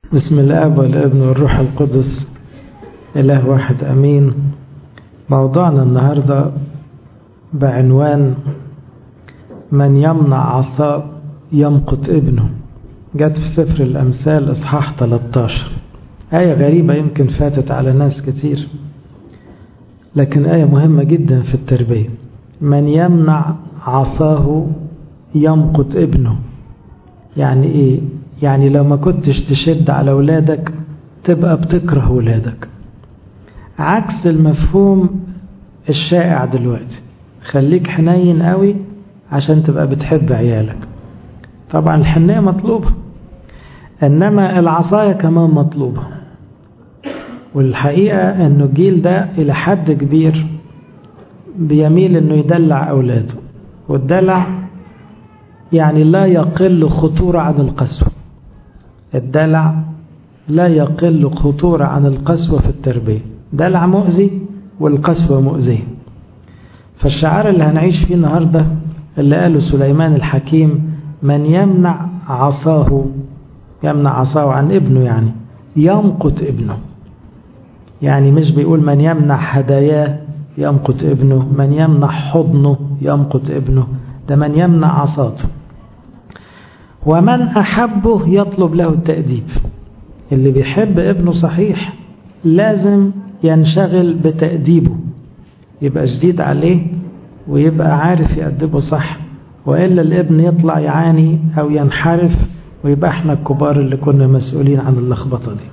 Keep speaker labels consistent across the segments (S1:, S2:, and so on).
S1: بسم الاب والابن والروح القدس اله واحد امين موضوعنا النهارده بعنوان من يمنع عصا يمقت ابنه جت في سفر الامثال اصحاح 13 ايه غريبه يمكن فاتت على ناس كتير لكن ايه مهمه جدا في التربيه من يمنع عصاه يمقت ابنه يعني ايه يعني لو ما كنتش تشد على ولادك تبقى بتكره ولادك عكس المفهوم الشائع دلوقتي خليك حنين قوي عشان تبقى بتحب عيالك طبعا الحنية مطلوبة انما العصاية كمان مطلوبة والحقيقة انه الجيل ده الى حد كبير بيميل انه يدلع اولاده والدلع يعني لا يقل خطورة عن القسوة الدلع لا يقل خطورة عن القسوة في التربية دلع مؤذي والقسوة مؤذية فالشعار اللي هنعيش فيه النهاردة اللي قاله سليمان الحكيم من يمنع عصاه يمنع عصاه عن ابنه يعني يمقت ابنه يعني مش بيقول من يمنع هداياه يمقت ابنه من يمنع حضنه يمقت ابنه ده من يمنع عصاته ومن أحبه يطلب له التأديب اللي بيحب ابنه صحيح لازم ينشغل بتأديبه يبقى شديد عليه ويبقى عارف يأدبه صح وإلا الابن يطلع يعاني أو ينحرف ويبقى احنا الكبار اللي كنا مسؤولين عن اللخبطة دي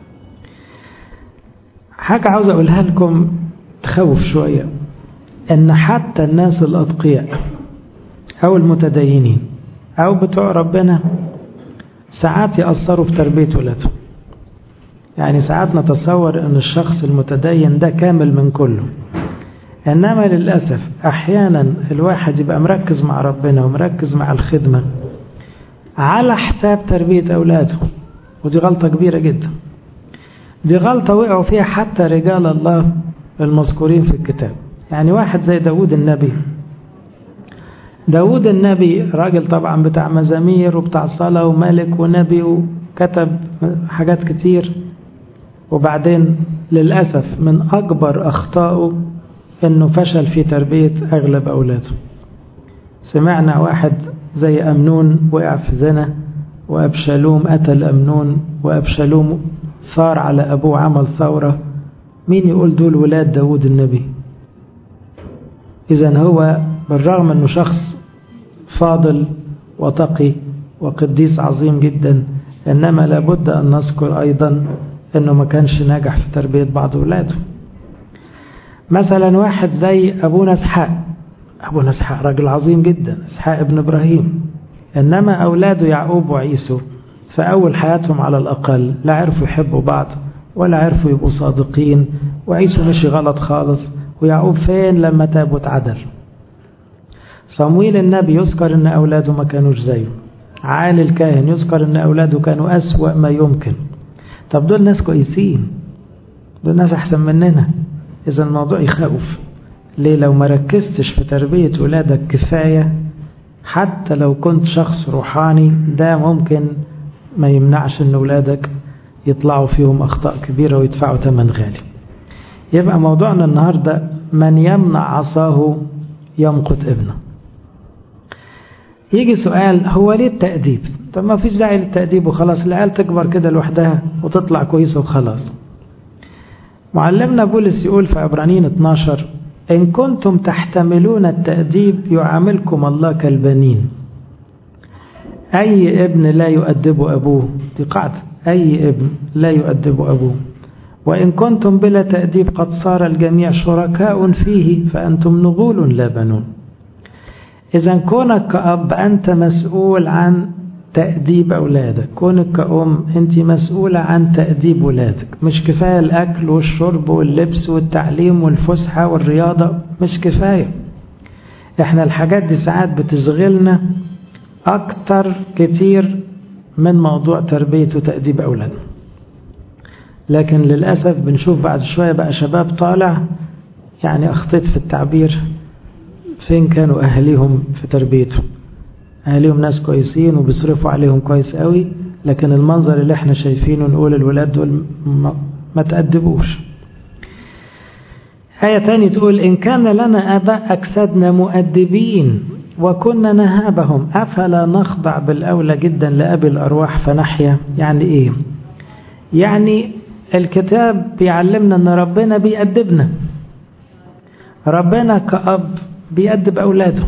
S1: حاجة عاوز أقولها لكم تخوف شوية إن حتى الناس الأتقياء أو المتدينين أو بتوع ربنا ساعات يأثروا في تربية ولادهم يعني ساعات نتصور أن الشخص المتدين ده كامل من كله إنما للأسف أحيانا الواحد يبقى مركز مع ربنا ومركز مع الخدمة على حساب تربية أولاده ودي غلطة كبيرة جدا دي غلطة وقعوا فيها حتى رجال الله المذكورين في الكتاب يعني واحد زي داود النبي داود النبي راجل طبعا بتاع مزامير وبتاع صلاة وملك ونبي وكتب حاجات كتير وبعدين للأسف من أكبر أخطائه أنه فشل في تربية أغلب أولاده سمعنا واحد زي أمنون وقع في زنا وأبشالوم قتل أمنون وأبشالوم ثار على أبوه عمل ثورة مين يقول دول ولاد داود النبي إذا هو بالرغم أنه شخص فاضل وتقي وقديس عظيم جدا إنما لابد أن نذكر أيضا أنه ما كانش ناجح في تربية بعض أولاده مثلا واحد زي أبونا اسحاق أبونا اسحاق راجل عظيم جدا اسحاق ابن إبراهيم إنما أولاده يعقوب وعيسو في أول حياتهم على الأقل لا عرفوا يحبوا بعض ولا عرفوا يبقوا صادقين وعيسو مشي غلط خالص ويعقوب فين لما تاب واتعدل صمويل النبي يذكر ان اولاده ما كانوش زيه عالي الكاهن يذكر ان اولاده كانوا اسوا ما يمكن طب دول ناس كويسين دول ناس احسن مننا اذا الموضوع يخوف ليه لو ما ركزتش في تربية ولادك كفاية حتى لو كنت شخص روحاني ده ممكن ما يمنعش ان ولادك يطلعوا فيهم اخطاء كبيرة ويدفعوا ثمن غالي يبقى موضوعنا النهاردة من يمنع عصاه يمقت ابنه يجي سؤال هو ليه التأديب طب ما فيش داعي للتأديب وخلاص العيال تكبر كده لوحدها وتطلع كويسة وخلاص معلمنا بولس يقول في عبرانيين 12 إن كنتم تحتملون التأديب يعاملكم الله كالبنين أي ابن لا يؤدب أبوه دي قاعدة أي ابن لا يؤدب أبوه وإن كنتم بلا تأديب قد صار الجميع شركاء فيه فأنتم نغول لا بنون إذا كونك كأب أنت مسؤول عن تأديب أولادك كونك كأم أنت مسؤولة عن تأديب أولادك مش كفاية الأكل والشرب واللبس والتعليم والفسحة والرياضة مش كفاية احنا الحاجات دي ساعات بتشغلنا أكتر كتير من موضوع تربية وتأديب أولادنا لكن للأسف بنشوف بعد شوية بقى شباب طالع يعني أخطيت في التعبير فين كانوا أهليهم في تربيتهم أهليهم ناس كويسين وبيصرفوا عليهم كويس قوي لكن المنظر اللي احنا شايفينه نقول الولاد دول ما, ما تأدبوش آية تاني تقول إن كان لنا آباء أجسادنا مؤدبين وكنا نهابهم أفلا نخضع بالأولى جدا لأبي الأرواح فنحيا يعني إيه يعني الكتاب بيعلمنا أن ربنا بيأدبنا ربنا كأب بيأدب أولاده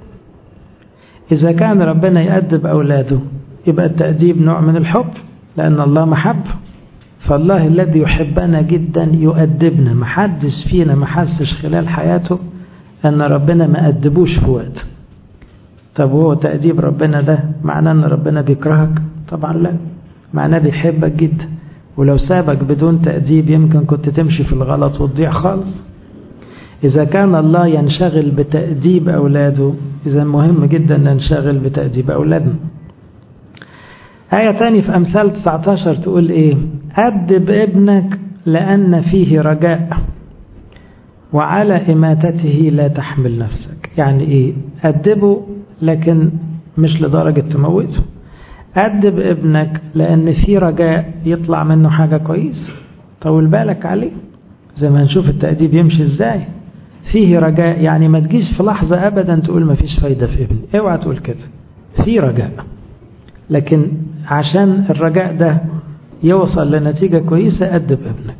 S1: إذا كان ربنا يأدب أولاده يبقى التأديب نوع من الحب لأن الله محب فالله الذي يحبنا جدا يؤدبنا محدش فينا ما حسش خلال حياته أن ربنا ما أدبوش في وقت طب هو تأديب ربنا ده معناه أن ربنا بيكرهك طبعا لا معناه بيحبك جدا ولو سابك بدون تأديب يمكن كنت تمشي في الغلط وتضيع خالص إذا كان الله ينشغل بتأديب أولاده إذا مهم جدا ننشغل بتأديب أولادنا آية تاني في أمثال 19 تقول إيه أدب ابنك لأن فيه رجاء وعلى إماتته لا تحمل نفسك يعني إيه أدبه لكن مش لدرجة تموته أدب ابنك لأن في رجاء يطلع منه حاجة كويسة طول بالك عليه زي ما هنشوف التأديب يمشي إزاي فيه رجاء يعني ما تجيش في لحظة أبدا تقول ما فيش فايدة في ابني اوعى تقول كده في رجاء لكن عشان الرجاء ده يوصل لنتيجة كويسة أدب ابنك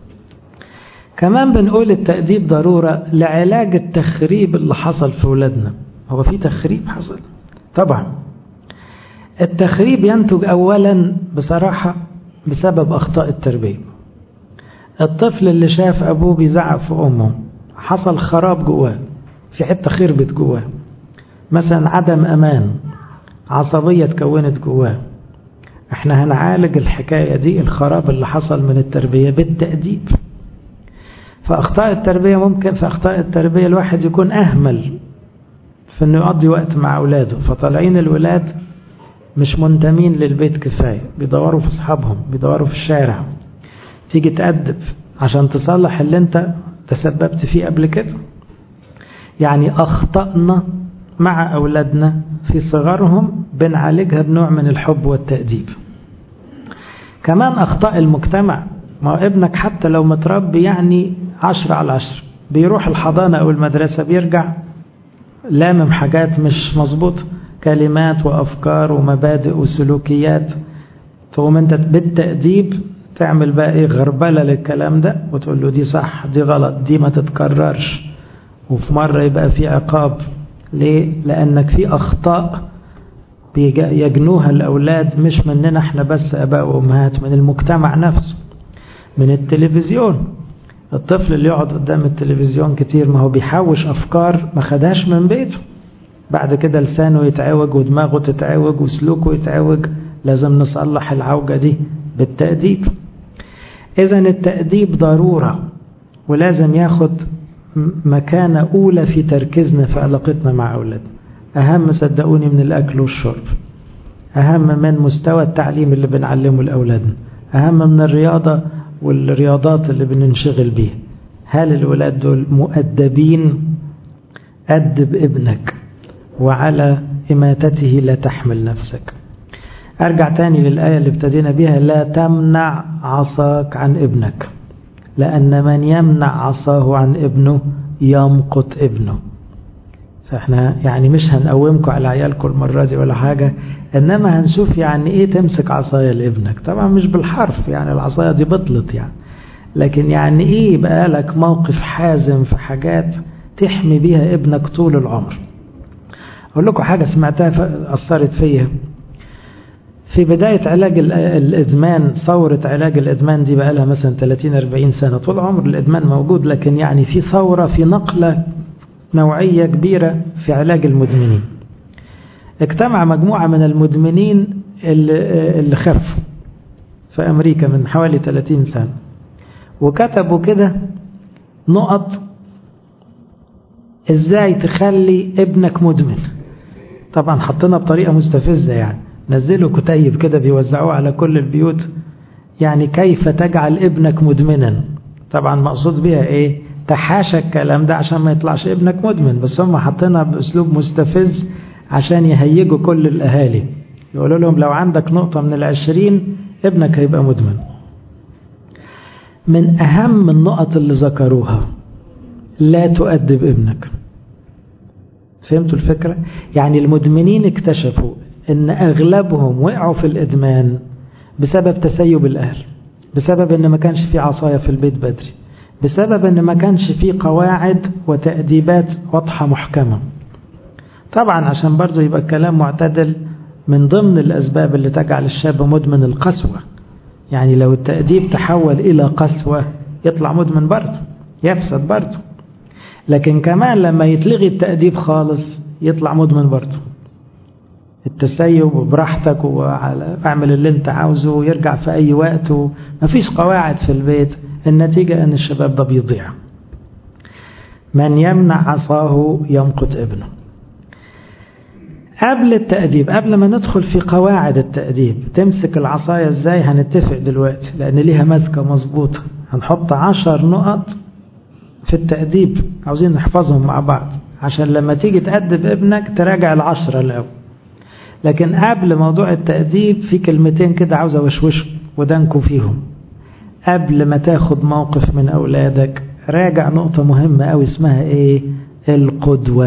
S1: كمان بنقول التأديب ضرورة لعلاج التخريب اللي حصل في ولادنا هو في تخريب حصل طبعا التخريب ينتج أولا بصراحة بسبب أخطاء التربية الطفل اللي شاف أبوه بيزعق في أمه حصل خراب جواه في حتة خربت جواه مثلا عدم أمان عصبية اتكونت جواه احنا هنعالج الحكاية دي الخراب اللي حصل من التربية بالتأديب فأخطاء التربية ممكن في أخطاء التربية الواحد يكون أهمل في أنه يقضي وقت مع أولاده فطالعين الولاد مش منتمين للبيت كفاية بيدوروا في أصحابهم بيدوروا في الشارع تيجي تأدب عشان تصلح اللي انت تسببت فيه قبل كده يعني أخطأنا مع أولادنا في صغرهم بنعالجها بنوع من الحب والتأديب كمان أخطاء المجتمع ما هو ابنك حتى لو متربي يعني عشرة على عشر بيروح الحضانة أو المدرسة بيرجع لامم حاجات مش مظبوطة كلمات وأفكار ومبادئ وسلوكيات تقوم أنت بالتأديب تعمل بقى إيه غربلة للكلام ده وتقول له دي صح دي غلط دي ما تتكررش وفي مرة يبقى في عقاب ليه؟ لأنك في أخطاء يجنوها الأولاد مش مننا احنا بس أباء وأمهات من المجتمع نفسه من التلفزيون الطفل اللي يقعد قدام التلفزيون كتير ما هو بيحوش أفكار ما خدهاش من بيته بعد كده لسانه يتعوج ودماغه تتعوج وسلوكه يتعوج لازم نصلح العوجة دي بالتأديب إذا التأديب ضرورة ولازم ياخد مكانة أولى في تركيزنا في علاقتنا مع أولادنا أهم صدقوني من الأكل والشرب أهم من مستوى التعليم اللي بنعلمه لأولادنا أهم من الرياضة والرياضات اللي بننشغل بيها هل الولاد دول مؤدبين أدب ابنك وعلى إماتته لا تحمل نفسك أرجع تاني للآية اللي ابتدينا بها لا تمنع عصاك عن ابنك لأن من يمنع عصاه عن ابنه يمقت ابنه فاحنا يعني مش هنقومكم على عيالكم المرة دي ولا حاجة إنما هنشوف يعني إيه تمسك عصاية لابنك طبعا مش بالحرف يعني العصاية دي بطلت يعني لكن يعني إيه يبقى لك موقف حازم في حاجات تحمي بيها ابنك طول العمر أقول لكم حاجة سمعتها أثرت فيا في بداية علاج الإدمان ثورة علاج الإدمان دي بقى لها مثلا 30-40 سنة طول عمر الإدمان موجود لكن يعني في ثورة في نقلة نوعية كبيرة في علاج المدمنين اجتمع مجموعة من المدمنين اللي, اللي خفوا في أمريكا من حوالي 30 سنة وكتبوا كده نقط ازاي تخلي ابنك مدمن طبعا حطينا بطريقة مستفزة يعني نزلوا كتيب كده بيوزعوه على كل البيوت يعني كيف تجعل ابنك مدمنا طبعا مقصود بيها ايه تحاشى الكلام ده عشان ما يطلعش ابنك مدمن بس هم حاطينها باسلوب مستفز عشان يهيجوا كل الاهالي يقولوا لهم لو عندك نقطة من العشرين ابنك هيبقى مدمن من أهم النقط اللي ذكروها لا تؤدب ابنك فهمتوا الفكرة؟ يعني المدمنين اكتشفوا ان اغلبهم وقعوا في الادمان بسبب تسيب الاهل بسبب ان ما كانش في عصاية في البيت بدري بسبب ان ما كانش في قواعد وتأديبات واضحة محكمة طبعا عشان برضو يبقى الكلام معتدل من ضمن الاسباب اللي تجعل الشاب مدمن القسوة يعني لو التأديب تحول الى قسوة يطلع مدمن برضه يفسد برضه لكن كمان لما يتلغي التأديب خالص يطلع مدمن برضه التسيب وبراحتك واعمل اللي انت عاوزه ويرجع في اي وقت ومفيش قواعد في البيت النتيجة ان الشباب ده بيضيع من يمنع عصاه يمقت ابنه قبل التأديب قبل ما ندخل في قواعد التأديب تمسك العصاية ازاي هنتفق دلوقتي لان ليها ماسكة مظبوطة هنحط عشر نقط في التأديب عاوزين نحفظهم مع بعض عشان لما تيجي تأدب ابنك تراجع العشرة الأول لكن قبل موضوع التأديب في كلمتين كده عاوز أوشوش ودانكوا فيهم قبل ما تاخد موقف من أولادك راجع نقطة مهمة أوي اسمها إيه القدوة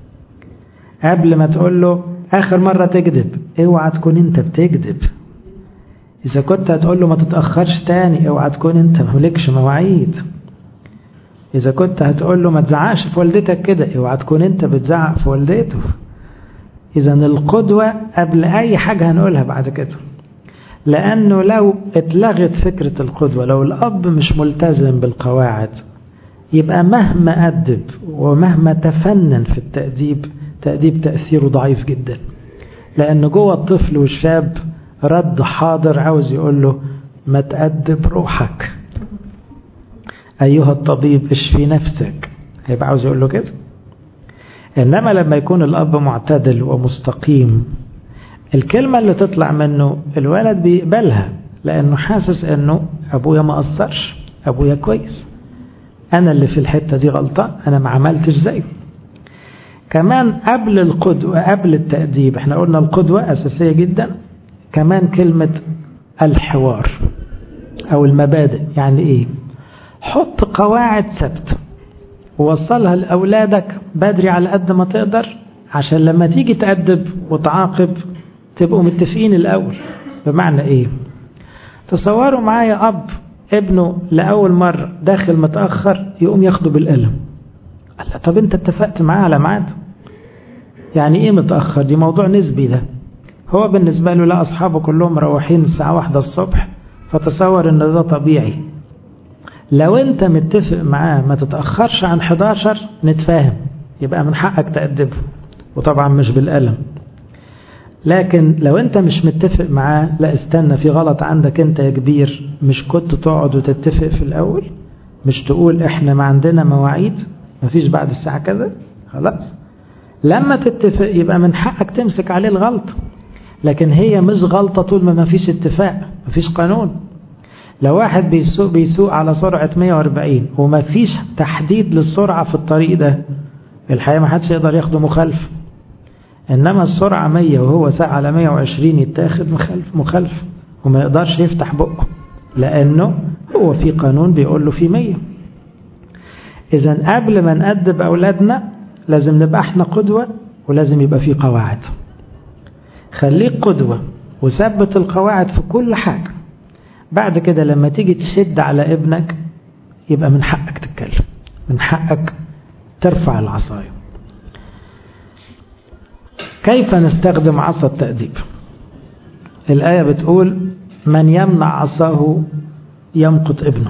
S1: قبل ما تقول له آخر مرة تكذب اوعى تكون أنت بتكذب إذا كنت هتقول له ما تتأخرش تاني اوعى تكون أنت ملكش مواعيد إذا كنت هتقول له ما تزعقش في والدتك كده اوعى تكون أنت بتزعق في والدته إذا القدوة قبل أي حاجة هنقولها بعد كده لأنه لو اتلغت فكرة القدوة لو الأب مش ملتزم بالقواعد يبقى مهما أدب ومهما تفنن في التأديب تأديب تأثيره ضعيف جدا لأن جوه الطفل والشاب رد حاضر عاوز يقول له ما تأدب روحك أيها الطبيب اشفي نفسك هيبقى عاوز يقول له كده إنما لما يكون الأب معتدل ومستقيم الكلمة اللي تطلع منه الولد بيقبلها لأنه حاسس أنه أبويا ما قصرش أبويا كويس أنا اللي في الحتة دي غلطان أنا ما عملتش زيه كمان قبل القدوة قبل التأديب احنا قلنا القدوة أساسية جدا كمان كلمة الحوار أو المبادئ يعني إيه حط قواعد ثابته ووصلها لأولادك بدري على قد ما تقدر عشان لما تيجي تأدب وتعاقب تبقوا متفقين الأول بمعنى إيه تصوروا معايا أب ابنه لأول مرة داخل متأخر يقوم ياخده بالقلم قال له طب أنت اتفقت معاه على ميعاد يعني إيه متأخر دي موضوع نسبي ده هو بالنسبة له لا أصحابه كلهم مروحين الساعة واحدة الصبح فتصور إن ده طبيعي لو أنت متفق معاه ما تتأخرش عن 11 نتفاهم يبقى من حقك تأدبه وطبعا مش بالقلم لكن لو انت مش متفق معاه لا استنى في غلط عندك انت يا كبير مش كنت تقعد وتتفق في الاول مش تقول احنا ما عندنا مواعيد مفيش بعد الساعة كذا خلاص لما تتفق يبقى من حقك تمسك عليه الغلطة لكن هي مش غلطة طول ما مفيش اتفاق مفيش قانون لو واحد بيسوق بيسوق على سرعة 140 ومفيش تحديد للسرعة في الطريق ده الحقيقة ما حدش يقدر ياخده مخالف إنما السرعة 100 وهو ساعة على 120 يتاخد مخالف مخالف وما يقدرش يفتح بقه لأنه هو في قانون بيقول له في 100 إذا قبل ما نأدب أولادنا لازم نبقى احنا قدوة ولازم يبقى في قواعد خليك قدوة وثبت القواعد في كل حاجة بعد كده لما تيجي تشد على ابنك يبقى من حقك تتكلم من حقك ترفع العصاية كيف نستخدم عصا التأديب الآية بتقول من يمنع عصاه يمقت ابنه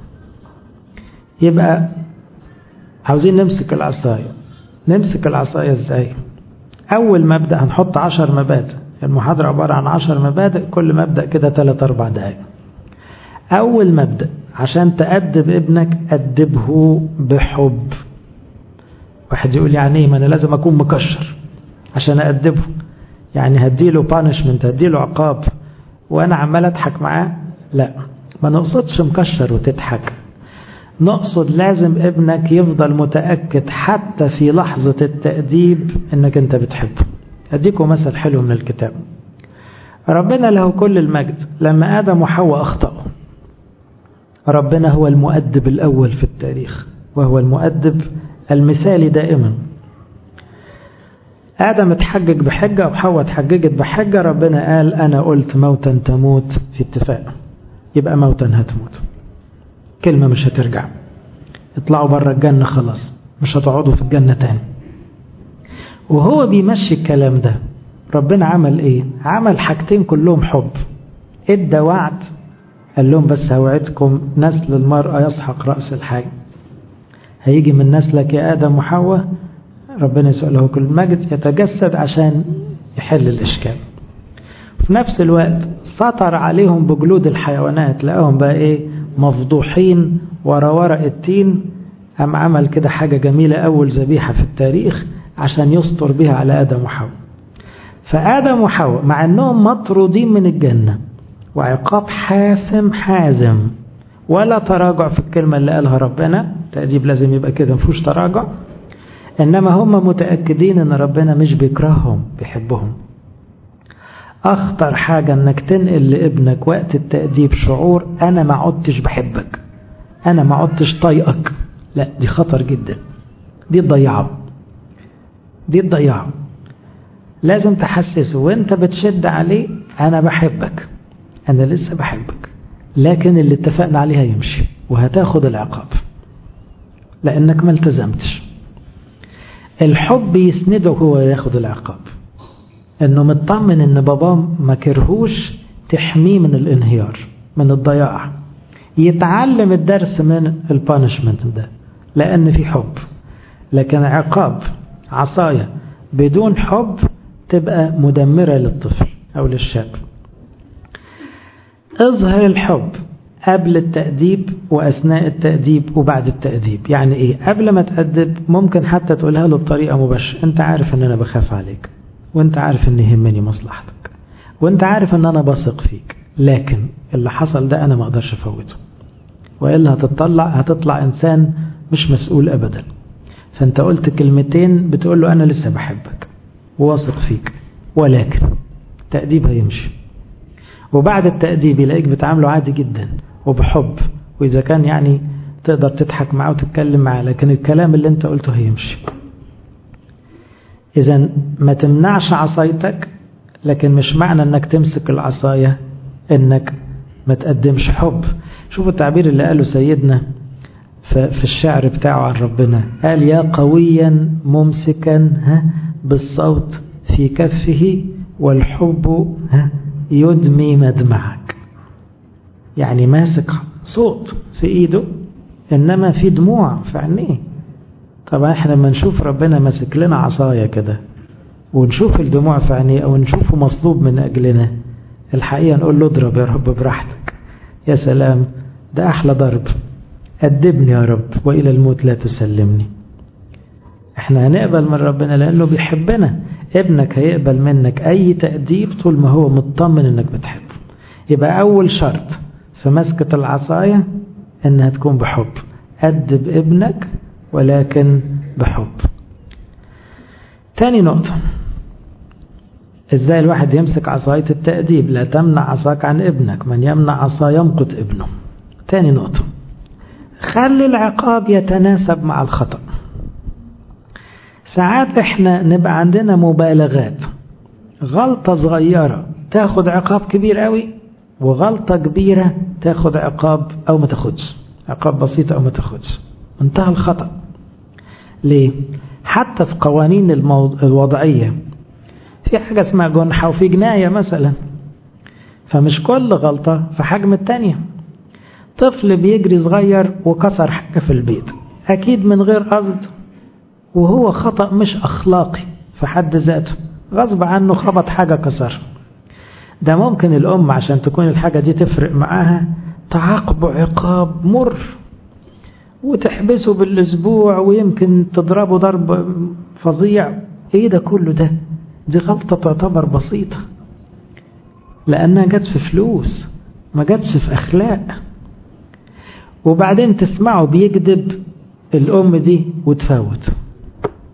S1: يبقى عاوزين نمسك العصاية نمسك العصاية ازاي أول مبدأ هنحط عشر مبادئ المحاضرة عبارة عن عشر مبادئ كل مبدأ كده ثلاث أربع دقايق أول مبدأ عشان تأدب ابنك أدبه بحب واحد يقول يعني ايه ما أنا لازم أكون مكشر عشان أدبه يعني هديله بانشمنت هديله عقاب وأنا عمال أضحك معاه لا ما نقصدش مكشر وتضحك نقصد لازم ابنك يفضل متأكد حتى في لحظة التأديب انك انت بتحبه اديكم مثل حلو من الكتاب ربنا له كل المجد لما آدم وحواء أخطأوا ربنا هو المؤدب الأول في التاريخ وهو المؤدب المثالي دائما آدم اتحجج بحجة وحواء اتحججت بحجة ربنا قال أنا قلت موتا تموت في اتفاق يبقى موتا هتموت كلمة مش هترجع اطلعوا بره الجنة خلاص مش هتقعدوا في الجنة تاني وهو بيمشي الكلام ده ربنا عمل ايه عمل حاجتين كلهم حب ادى وعد قال لهم بس هوعدكم نسل المرأة يسحق رأس الحي هيجي من نسلك يا آدم وحواء ربنا يسأل له كل مجد يتجسد عشان يحل الإشكال في نفس الوقت سطر عليهم بجلود الحيوانات لقاهم بقى ايه مفضوحين ورا ورق التين أم عمل كده حاجة جميلة أول ذبيحة في التاريخ عشان يستر بها على آدم وحواء فآدم وحواء مع أنهم مطرودين من الجنة وعقاب حاسم حازم ولا تراجع في الكلمة اللي قالها ربنا تأديب لازم يبقى كده مفيش تراجع إنما هم متأكدين أن ربنا مش بيكرههم بيحبهم أخطر حاجة أنك تنقل لابنك وقت التأديب شعور أنا ما عدتش بحبك أنا ما عدتش طايقك لا دي خطر جدا دي تضيعه دي تضيعه لازم تحسسه وانت بتشد عليه أنا بحبك أنا لسه بحبك لكن اللي اتفقنا عليه هيمشي وهتاخد العقاب لأنك ما التزمتش الحب يسنده هو ياخد العقاب انه مطمن ان باباه ما كرهوش تحميه من الانهيار من الضياع يتعلم الدرس من البانشمنت ده لان في حب لكن عقاب عصاية بدون حب تبقى مدمرة للطفل او للشاب اظهر الحب قبل التأديب وأثناء التأديب وبعد التأديب يعني إيه قبل ما تأدب ممكن حتى تقولها له بطريقة مباشرة أنت عارف أن أنا بخاف عليك وأنت عارف أن يهمني مصلحتك وأنت عارف أن أنا بثق فيك لكن اللي حصل ده أنا ما أقدرش أفوته وإلا هتطلع هتطلع إنسان مش مسؤول أبدا فأنت قلت كلمتين بتقول له أنا لسه بحبك وواثق فيك ولكن تأديب هيمشي وبعد التأديب يلاقيك بتعامله عادي جدا وبحب وإذا كان يعني تقدر تضحك معاه وتتكلم معاه لكن الكلام اللي انت قلته هيمشي إذا ما تمنعش عصايتك لكن مش معنى انك تمسك العصاية انك ما تقدمش حب شوفوا التعبير اللي قاله سيدنا في الشعر بتاعه عن ربنا قال يا قويا ممسكا بالصوت في كفه والحب يدمي مدمعك يعني ماسك صوت في ايده انما في دموع في عينيه طبعا احنا لما نشوف ربنا ماسك لنا عصايه كده ونشوف الدموع في عينيه او نشوفه مصلوب من اجلنا الحقيقه نقول له اضرب يا رب براحتك يا سلام ده احلى ضرب أدبني يا رب وإلى الموت لا تسلمني احنا هنقبل من ربنا لأنه بيحبنا ابنك هيقبل منك أي تأديب طول ما هو مطمن انك بتحبه يبقى أول شرط في مسكة العصاية انها تكون بحب أدب ابنك ولكن بحب تاني نقطة ازاي الواحد يمسك عصاية التأديب لا تمنع عصاك عن ابنك من يمنع عصا يمقت ابنه تاني نقطة خلي العقاب يتناسب مع الخطأ ساعات احنا نبقى عندنا مبالغات غلطة صغيرة تاخد عقاب كبير قوي وغلطة كبيرة تاخد عقاب او ما تاخدش عقاب بسيط او ما تاخدش انتهى الخطأ ليه حتى في قوانين الموض... الوضعية في حاجة اسمها جنحة وفي جناية مثلا فمش كل غلطة في حجم التانية طفل بيجري صغير وكسر حاجة في البيت أكيد من غير قصد وهو خطأ مش أخلاقي في حد ذاته غصب عنه خبط حاجة كسر ده ممكن الأم عشان تكون الحاجة دي تفرق معاها تعاقبه عقاب مر وتحبسه بالأسبوع ويمكن تضربه ضرب فظيع ايه ده كله ده دي غلطة تعتبر بسيطة لأنها جت في فلوس ما جاتش في أخلاق وبعدين تسمعه بيكذب الأم دي وتفوت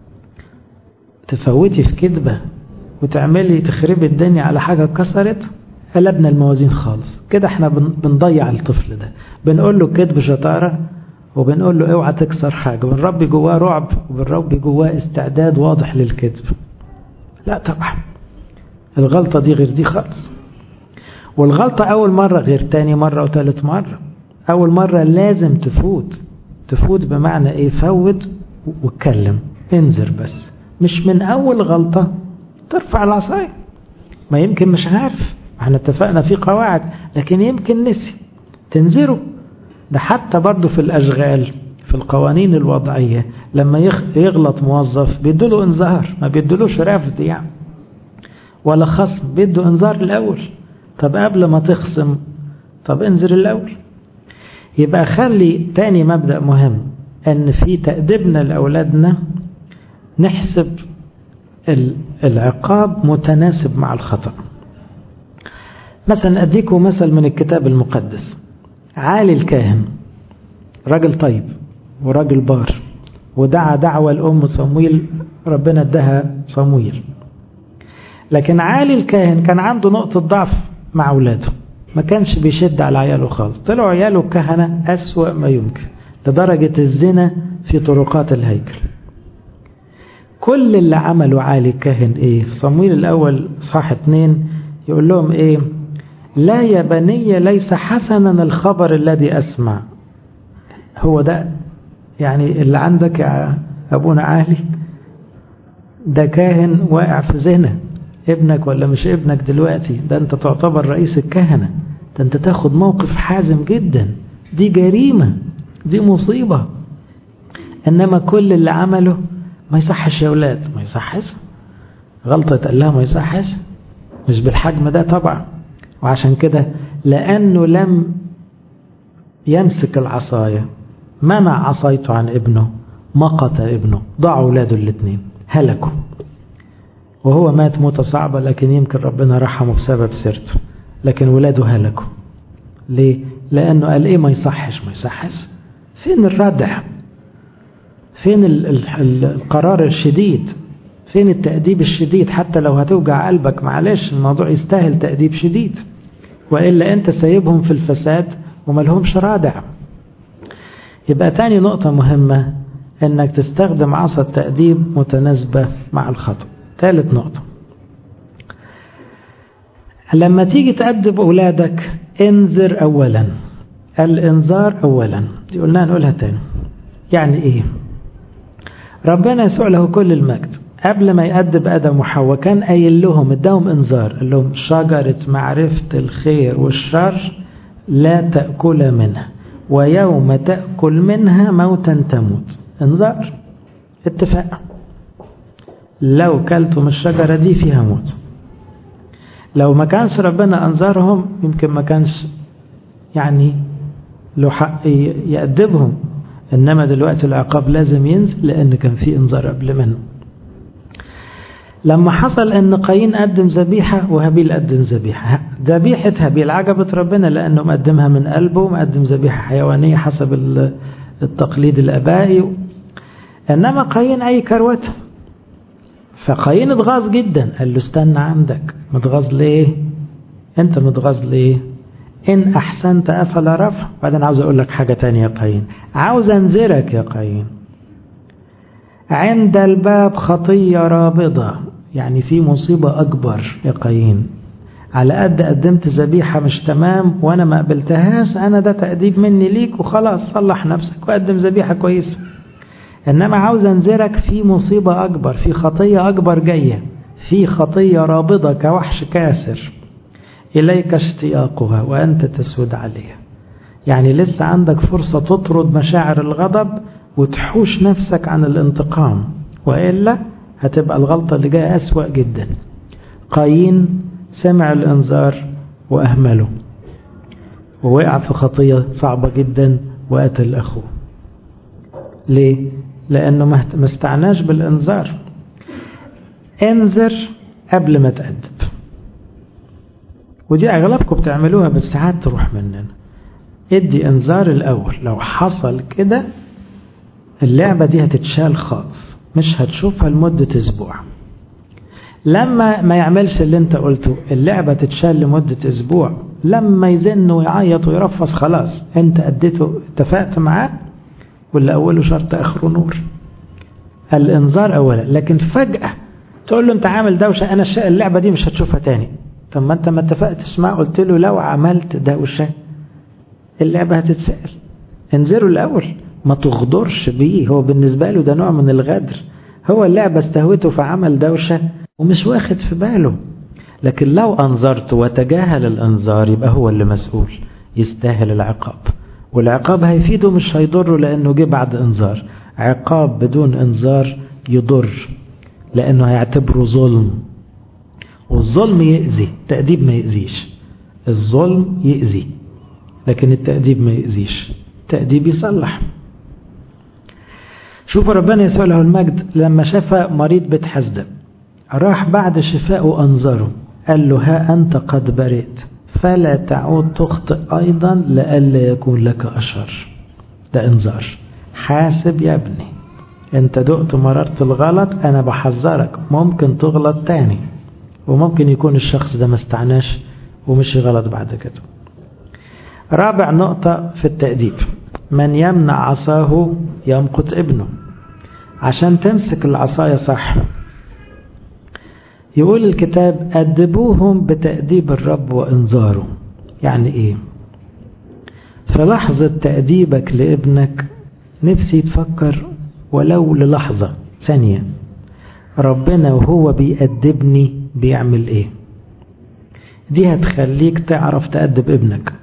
S1: تفوتي في كذبة وتعملي تخربي الدنيا على حاجة كسرت قلبنا الموازين خالص كده احنا بنضيع الطفل ده بنقول له كذب شطارة وبنقول له اوعى تكسر حاجة بنربي جواه رعب وبنربي جواه استعداد واضح للكذب لا طبعا الغلطة دي غير دي خالص والغلطة أول مرة غير تاني مرة وثالث مرة أول مرة لازم تفوت تفوت بمعنى إيه فوت واتكلم انذر بس مش من أول غلطة ترفع العصاية ما يمكن مش عارف احنا اتفقنا في قواعد لكن يمكن نسي تنذره ده حتى برضه في الأشغال في القوانين الوضعية لما يغلط موظف بيدوله انذار ما بيدولوش رفض يعني ولا خصم بيدوا انذار الأول طب قبل ما تخصم طب انذر الأول يبقى خلي تاني مبدأ مهم أن في تأديبنا لأولادنا نحسب العقاب متناسب مع الخطأ مثلا أديكم مثل من الكتاب المقدس عالي الكاهن راجل طيب وراجل بار ودعا دعوة الأم صمويل ربنا ادها صمويل لكن عالي الكاهن كان عنده نقطة ضعف مع أولاده ما كانش بيشد على عياله خالص طلعوا عياله الكهنة أسوأ ما يمكن لدرجة الزنا في طرقات الهيكل كل اللي عمله عالي الكاهن ايه في صمويل الأول صح اتنين يقول لهم ايه لا يا بني ليس حسنا الخبر الذي أسمع هو ده يعني اللي عندك يا أبونا عالي ده كاهن واقع في زنا ابنك ولا مش ابنك دلوقتي ده انت تعتبر رئيس الكهنة ده انت تاخد موقف حازم جدا دي جريمة دي مصيبة انما كل اللي عمله ما يصحش يا اولاد ما يصحش غلطة قال لها ما يصحش مش بالحجم ده طبعا وعشان كده لأنه لم يمسك العصاية منع عصايته عن ابنه مقت ابنه ضاعوا اولاده الاثنين هلكوا وهو مات موتة صعبة لكن يمكن ربنا رحمه بسبب سيرته لكن ولاده هلكوا ليه؟ لأنه قال إيه ما يصحش ما يصحش فين الردع فين ال ال ال القرار الشديد فين التأديب الشديد حتى لو هتوجع قلبك معلش الموضوع يستاهل تأديب شديد وإلا أنت سايبهم في الفساد وملهمش رادع يبقى تاني نقطة مهمة أنك تستخدم عصا التأديب متناسبة مع الخطأ ثالث نقطة لما تيجي تأدب أولادك انذر أولا الإنذار أولا دي قلنا نقولها تاني يعني إيه ربنا يسوع له كل المجد قبل ما يأدب آدم وحواء كان قايل لهم اداهم انذار قال لهم شجرة معرفة الخير والشر لا تأكل منها ويوم تأكل منها موتا تموت انذار اتفاق لو كلتم الشجرة دي فيها موت لو ما كانش ربنا أنذرهم يمكن ما كانش يعني له حق يأدبهم إنما دلوقتي العقاب لازم ينزل لأن كان في إنذار قبل منه لما حصل ان قايين قدم ذبيحة وهابيل قدم ذبيحة ذبيحة هابيل عجبت ربنا لأنه مقدمها من قلبه ومقدم ذبيحة حيوانية حسب التقليد الآبائي إنما قايين أي كروته فقايين اتغاظ جدا قال له استنى عندك متغاظ ليه انت متغاظ ليه ان احسنت افلا رفع بعدين عاوز اقول لك حاجة تانية يا قايين عاوز انذرك يا قايين عند الباب خطية رابضة يعني في مصيبة أكبر يا قايين على قد قدمت ذبيحة مش تمام وأنا ما قبلتهاش أنا ده تأديب مني ليك وخلاص صلح نفسك وقدم ذبيحة كويسة إنما عاوز أنذرك في مصيبة أكبر في خطية أكبر جاية في خطية رابضة كوحش كاسر إليك اشتياقها وأنت تسود عليها يعني لسه عندك فرصة تطرد مشاعر الغضب وتحوش نفسك عن الانتقام وإلا هتبقى الغلطة اللي جاية أسوأ جدا قايين سمع الإنذار وأهمله ووقع في خطية صعبة جدا وقتل أخوه ليه؟ لأنه ما استعناش بالإنذار انذر قبل ما تأدب ودي أغلبكم بتعملوها بس ساعات تروح مننا ادي انذار الأول لو حصل كده اللعبة دي هتتشال خالص مش هتشوفها لمدة أسبوع لما ما يعملش اللي انت قلته اللعبة تتشال لمدة اسبوع لما يزن ويعيط ويرفص خلاص انت اديته اتفقت معاه واللي اوله شرط اخره نور الانذار اولا لكن فجأة تقول له انت عامل دوشة انا اللعبة دي مش هتشوفها تاني طب ما انت ما اتفقتش معاه قلت له لو عملت دوشة اللعبة هتتسأل انذره الاول ما تغدرش بيه هو بالنسبة له ده نوع من الغدر هو اللعبة استهوته فعمل دوشة ومش واخد في باله لكن لو أنظرت وتجاهل الأنظار يبقى هو اللي مسؤول يستاهل العقاب والعقاب هيفيده مش هيضره لأنه جه بعد إنذار عقاب بدون إنذار يضر لأنه هيعتبره ظلم والظلم يأذي التأديب ما يأذيش الظلم يأذي لكن التأديب ما يأذيش التأديب يصلح شوفوا ربنا يسوع له المجد لما شفى مريض بيت حسده راح بعد شفائه أنظره قال له ها أنت قد برئت فلا تعود تخطئ أيضا لئلا يكون لك أشر ده إنذار حاسب يا ابني انت دقت مررت الغلط انا بحذرك ممكن تغلط تاني وممكن يكون الشخص ده ما استعناش ومشي غلط بعد كده رابع نقطة في التأديب من يمنع عصاه يمقت ابنه عشان تمسك العصاية صح يقول الكتاب أدبوهم بتأديب الرب وإنذاره يعني إيه في لحظة تأديبك لابنك نفسي تفكر ولو للحظة ثانية ربنا وهو بيأدبني بيعمل إيه دي هتخليك تعرف تأدب ابنك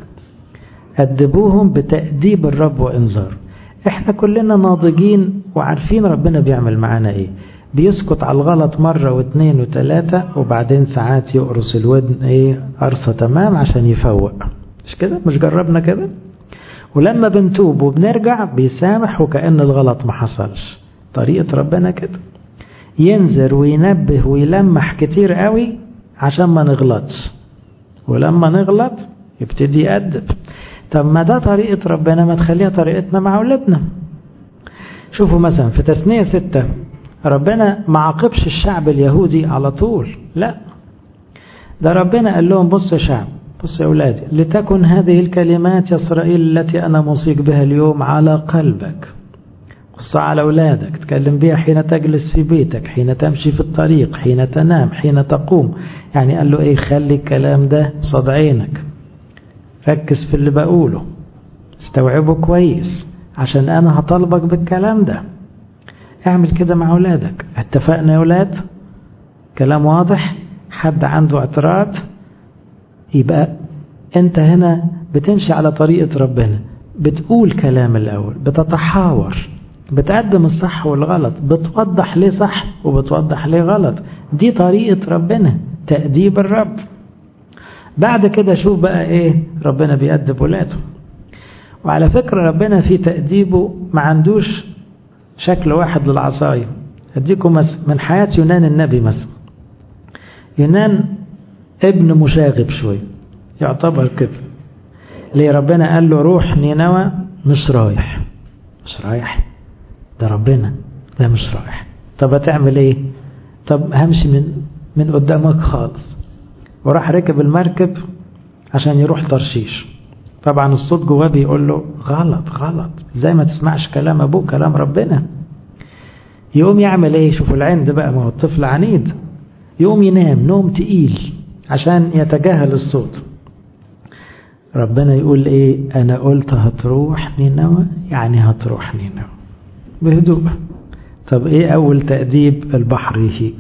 S1: أدبوهم بتأديب الرب وإنذاره احنا كلنا ناضجين وعارفين ربنا بيعمل معانا ايه بيسكت على الغلط مرة واثنين وثلاثة وبعدين ساعات يقرص الودن ايه قرصة تمام عشان يفوق مش كده مش جربنا كده ولما بنتوب وبنرجع بيسامح وكأن الغلط ما حصلش طريقة ربنا كده ينذر وينبه ويلمح كتير قوي عشان ما نغلطش ولما نغلط يبتدي يأدب طب ما ده طريقة ربنا ما تخليها طريقتنا مع أولادنا شوفوا مثلا في تثنية ستة ربنا ما عاقبش الشعب اليهودي على طول لا ده ربنا قال لهم بصوا يا شعب بصوا يا أولادي لتكن هذه الكلمات يا إسرائيل التي أنا موصيك بها اليوم على قلبك قصة على أولادك تكلم بها حين تجلس في بيتك حين تمشي في الطريق حين تنام حين تقوم يعني قال له إيه خلي الكلام ده صد عينك ركز في اللي بقوله استوعبه كويس عشان أنا هطالبك بالكلام ده اعمل كده مع أولادك اتفقنا يا أولاد كلام واضح حد عنده اعتراض يبقى أنت هنا بتمشي على طريقة ربنا بتقول كلام الأول بتتحاور بتقدم الصح والغلط بتوضح ليه صح وبتوضح ليه غلط دي طريقة ربنا تأديب الرب بعد كده شوف بقى ايه ربنا بيأدب ولاده وعلى فكرة ربنا في تأديبه ما عندوش شكل واحد للعصاية أديكم مثلا من حياة يونان النبي مثلا يونان ابن مشاغب شوي يعتبر كده ليه ربنا قال له روح نينوى مش رايح مش رايح ده ربنا لا مش رايح طب هتعمل ايه طب همشي من من قدامك خالص وراح ركب المركب عشان يروح ترشيش طبعا الصوت جواه بيقول له غلط غلط ازاي ما تسمعش كلام ابوك كلام ربنا يقوم يعمل ايه شوفوا العند بقى ما هو الطفل عنيد يقوم ينام نوم تقيل عشان يتجاهل الصوت ربنا يقول ايه انا قلت هتروح نينوى يعني هتروح نينوى بهدوء طب ايه اول تأديب البحر يهيج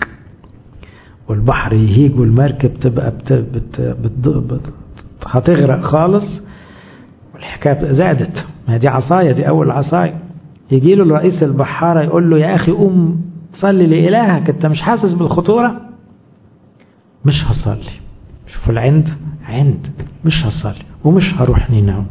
S1: والبحر يهيج والمركب تبقى بت بت بت بت هتغرق خالص والحكايه زادت ما دي عصايه دي اول عصايه يجي له رئيس البحاره يقول له يا اخي قوم صلي لالهك انت مش حاسس بالخطوره مش هصلي شوفوا العند عند مش هصلي ومش هروح نينوى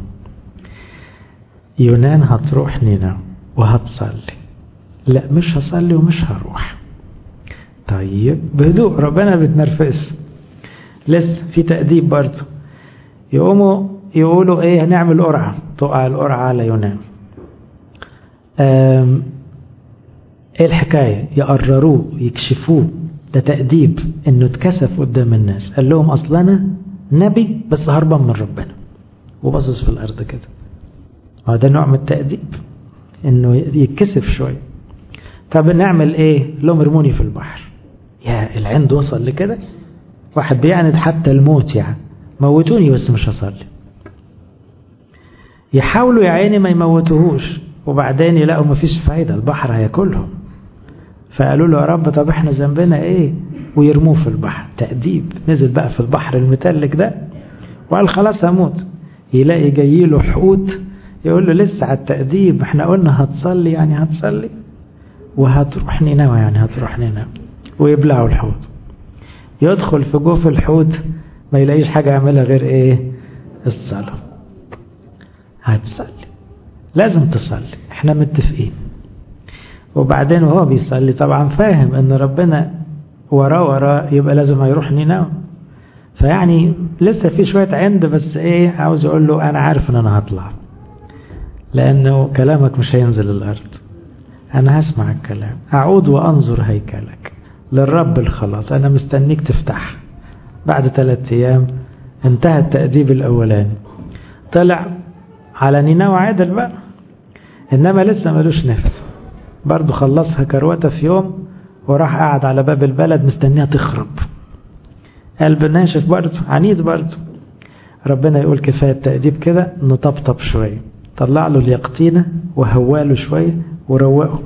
S1: يونان هتروح نينوى وهتصلي لا مش هصلي ومش هروح طيب بهدوء ربنا بتنرفز لسه في تأديب برضه يقوموا يقولوا ايه هنعمل قرعة تقع القرعة على يونان ايه الحكاية يقرروه يكشفوه ده تأديب انه اتكسف قدام الناس قال لهم اصل انا نبي بس هربان من ربنا وبصص في الارض كده هو ده نوع من التأديب انه يتكسف شوية طب نعمل ايه لهم ارموني في البحر يا العند وصل لكده واحد بيعند حتى الموت يعني موتوني بس مش هصلي يحاولوا يا عيني ما يموتوهوش وبعدين يلاقوا مفيش فايدة البحر هياكلهم فقالوا له يا رب طب احنا ذنبنا ايه ويرموه في البحر تأديب نزل بقى في البحر المتلج ده وقال خلاص هموت يلاقي جاي له حوت يقول له لسه على التأديب احنا قلنا هتصلي يعني هتصلي وهتروح نينوى يعني هتروح نينوى ويبلعوا الحوت يدخل في جوف الحوت ما يلاقيش حاجة يعملها غير ايه الصلاة هتصلي لازم تصلي احنا متفقين وبعدين وهو بيصلي طبعا فاهم ان ربنا وراه وراه يبقى لازم هيروح نينوى فيعني لسه في شوية عند بس ايه عاوز يقول له انا عارف ان انا هطلع لانه كلامك مش هينزل الارض انا هسمع الكلام اعود وانظر هيكلك للرب الخلاص انا مستنيك تفتح بعد ثلاثة ايام انتهى التأديب الاولاني طلع على نينوى عدل بقى انما لسه ملوش نفس برضه خلصها كروته في يوم وراح قاعد على باب البلد مستنيها تخرب قلب ناشف برضه عنيد برضه ربنا يقول كفاية التأديب كده نطبطب شوية طلع له اليقطينة وهواله شوية وروقه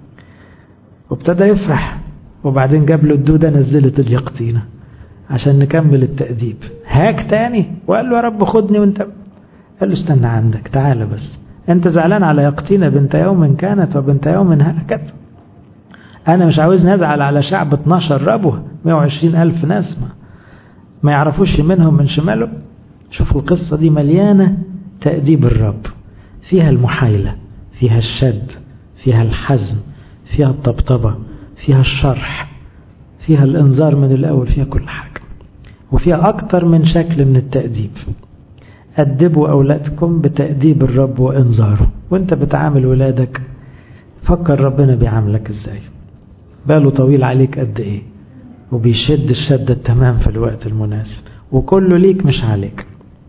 S1: وابتدى يفرح وبعدين جاب له الدودة نزلت اليقطينة عشان نكمل التأديب هاك تاني وقال له يا رب خدني وانت قال له استنى عندك تعالى بس انت زعلان على يقطينة بنت يوم كانت وبنت يوم هلكت انا مش عاوز نزعل على شعب 12 ربوه 120 الف ناس ما, ما يعرفوش منهم من شماله شوفوا القصة دي مليانة تأديب الرب فيها المحايلة فيها الشد فيها الحزم فيها الطبطبة فيها الشرح فيها الانذار من الأول فيها كل حاجة وفيها أكتر من شكل من التأديب أدبوا أولادكم بتأديب الرب وإنذاره وانت بتعامل ولادك فكر ربنا بيعاملك ازاي باله طويل عليك قد ايه وبيشد الشدة التمام في الوقت المناسب وكله ليك مش عليك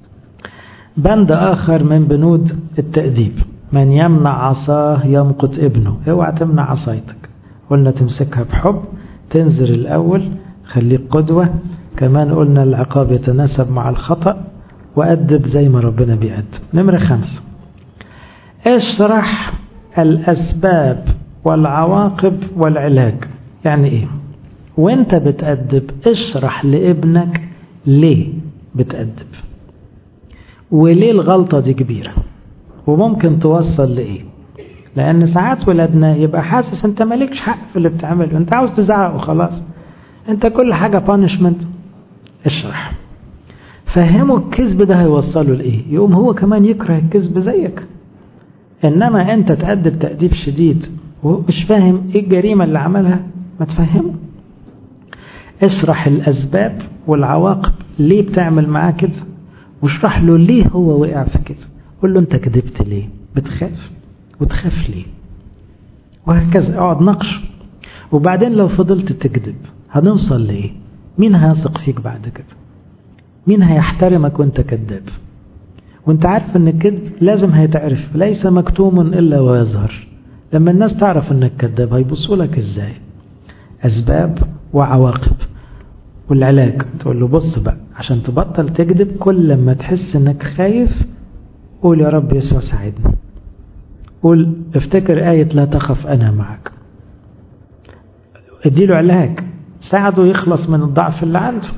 S1: بند آخر من بنود التأديب من يمنع عصاه يمقت ابنه اوعى تمنع عصايتك قلنا تمسكها بحب تنزل الأول خليك قدوة كمان قلنا العقاب يتناسب مع الخطأ وأدب زي ما ربنا بيأدب نمرة خمسة اشرح الأسباب والعواقب والعلاج يعني ايه وانت بتأدب اشرح لابنك ليه بتأدب وليه الغلطة دي كبيرة وممكن توصل لإيه لأن ساعات ولادنا يبقى حاسس أنت مالكش حق في اللي بتعمله أنت عاوز تزعق وخلاص أنت كل حاجة بانشمنت اشرح فهمه الكذب ده هيوصله لإيه يقوم هو كمان يكره الكذب زيك إنما أنت تأدب تأديب شديد وهو مش فاهم إيه الجريمة اللي عملها ما تفهمه اشرح الأسباب والعواقب ليه بتعمل معاه كده واشرح له ليه هو وقع في كده قول له انت كذبت ليه بتخاف وتخاف ليه وهكذا اقعد ناقشه وبعدين لو فضلت تكذب هنوصل لايه مين هيثق فيك بعد كده مين هيحترمك وانت كذاب وانت عارف ان الكذب لازم هيتعرف ليس مكتوم الا ويظهر لما الناس تعرف انك كذاب هيبصوا لك ازاي اسباب وعواقب والعلاج تقول له بص بقى عشان تبطل تكذب كل لما تحس انك خايف قول يا رب يسوع ساعدني قول افتكر آية لا تخف أنا معك اديله علاج ساعده يخلص من الضعف اللي عنده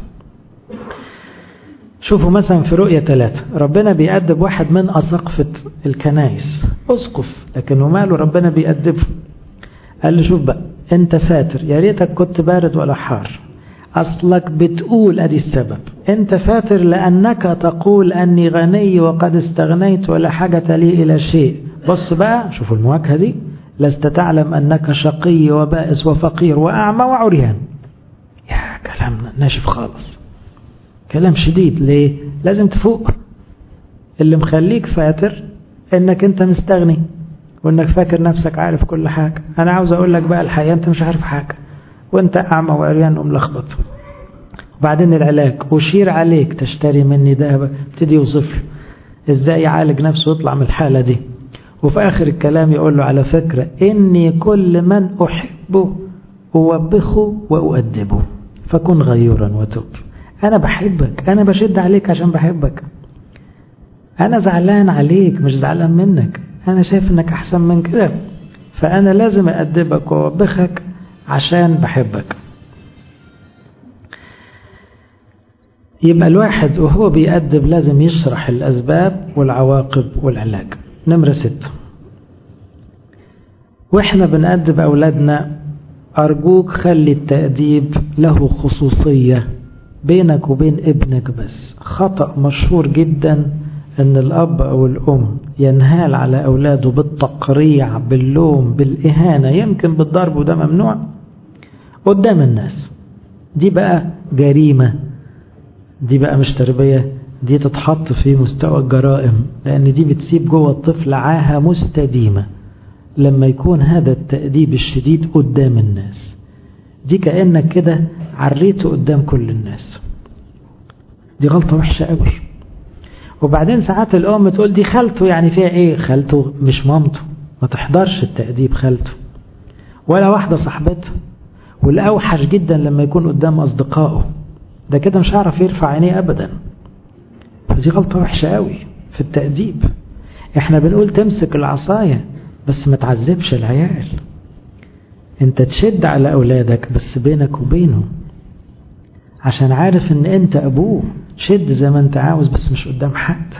S1: شوفوا مثلا في رؤية ثلاثة ربنا بيأدب واحد من أسقفة الكنايس أسقف لكن وماله ربنا بيأدبه قال له شوف بقى انت فاتر يا ريتك كنت بارد ولا حار أصلك بتقول أدي السبب أنت فاتر لأنك تقول أني غني وقد استغنيت ولا حاجة لي إلى شيء بص بقى شوفوا المواجهة دي لست تعلم أنك شقي وبائس وفقير وأعمى وعريان يا كلام ناشف خالص كلام شديد ليه لازم تفوق اللي مخليك فاتر انك انت مستغني وانك فاكر نفسك عارف كل حاجة انا عاوز اقول لك بقى الحقيقة انت مش عارف حاجة وانت أعمى وعريان وملخبط وبعدين العلاج أشير عليك تشتري مني ذهب ابتدي يوصف له ازاي يعالج نفسه ويطلع من الحالة دي وفي آخر الكلام يقول له على فكرة إني كل من أحبه أوبخه وأؤدبه فكن غيورا وتب أنا بحبك أنا بشد عليك عشان بحبك أنا زعلان عليك مش زعلان منك أنا شايف إنك أحسن من كده فأنا لازم أأدبك وأوبخك عشان بحبك يبقى الواحد وهو بيأدب لازم يشرح الأسباب والعواقب والعلاج نمرة ستة وإحنا بنأدب أولادنا أرجوك خلي التأديب له خصوصية بينك وبين ابنك بس خطأ مشهور جدا أن الأب أو الأم ينهال على أولاده بالتقريع باللوم بالإهانة يمكن بالضرب وده ممنوع قدام الناس دي بقى جريمة دي بقى مش تربية دي تتحط في مستوى الجرائم لأن دي بتسيب جوه الطفل عاهة مستديمة لما يكون هذا التأديب الشديد قدام الناس دي كأنك كده عريته قدام كل الناس دي غلطة وحشة قوي وبعدين ساعات الأم تقول دي خالته يعني فيها إيه خالته مش مامته ما تحضرش التأديب خالته ولا واحدة صاحبتها والأوحش جدا لما يكون قدام أصدقائه ده كده مش هعرف يرفع عينيه أبدا فدي غلطة وحشة قوي في التأديب احنا بنقول تمسك العصاية بس ما تعذبش العيال انت تشد على أولادك بس بينك وبينه عشان عارف ان انت أبوه شد زي ما انت عاوز بس مش قدام حد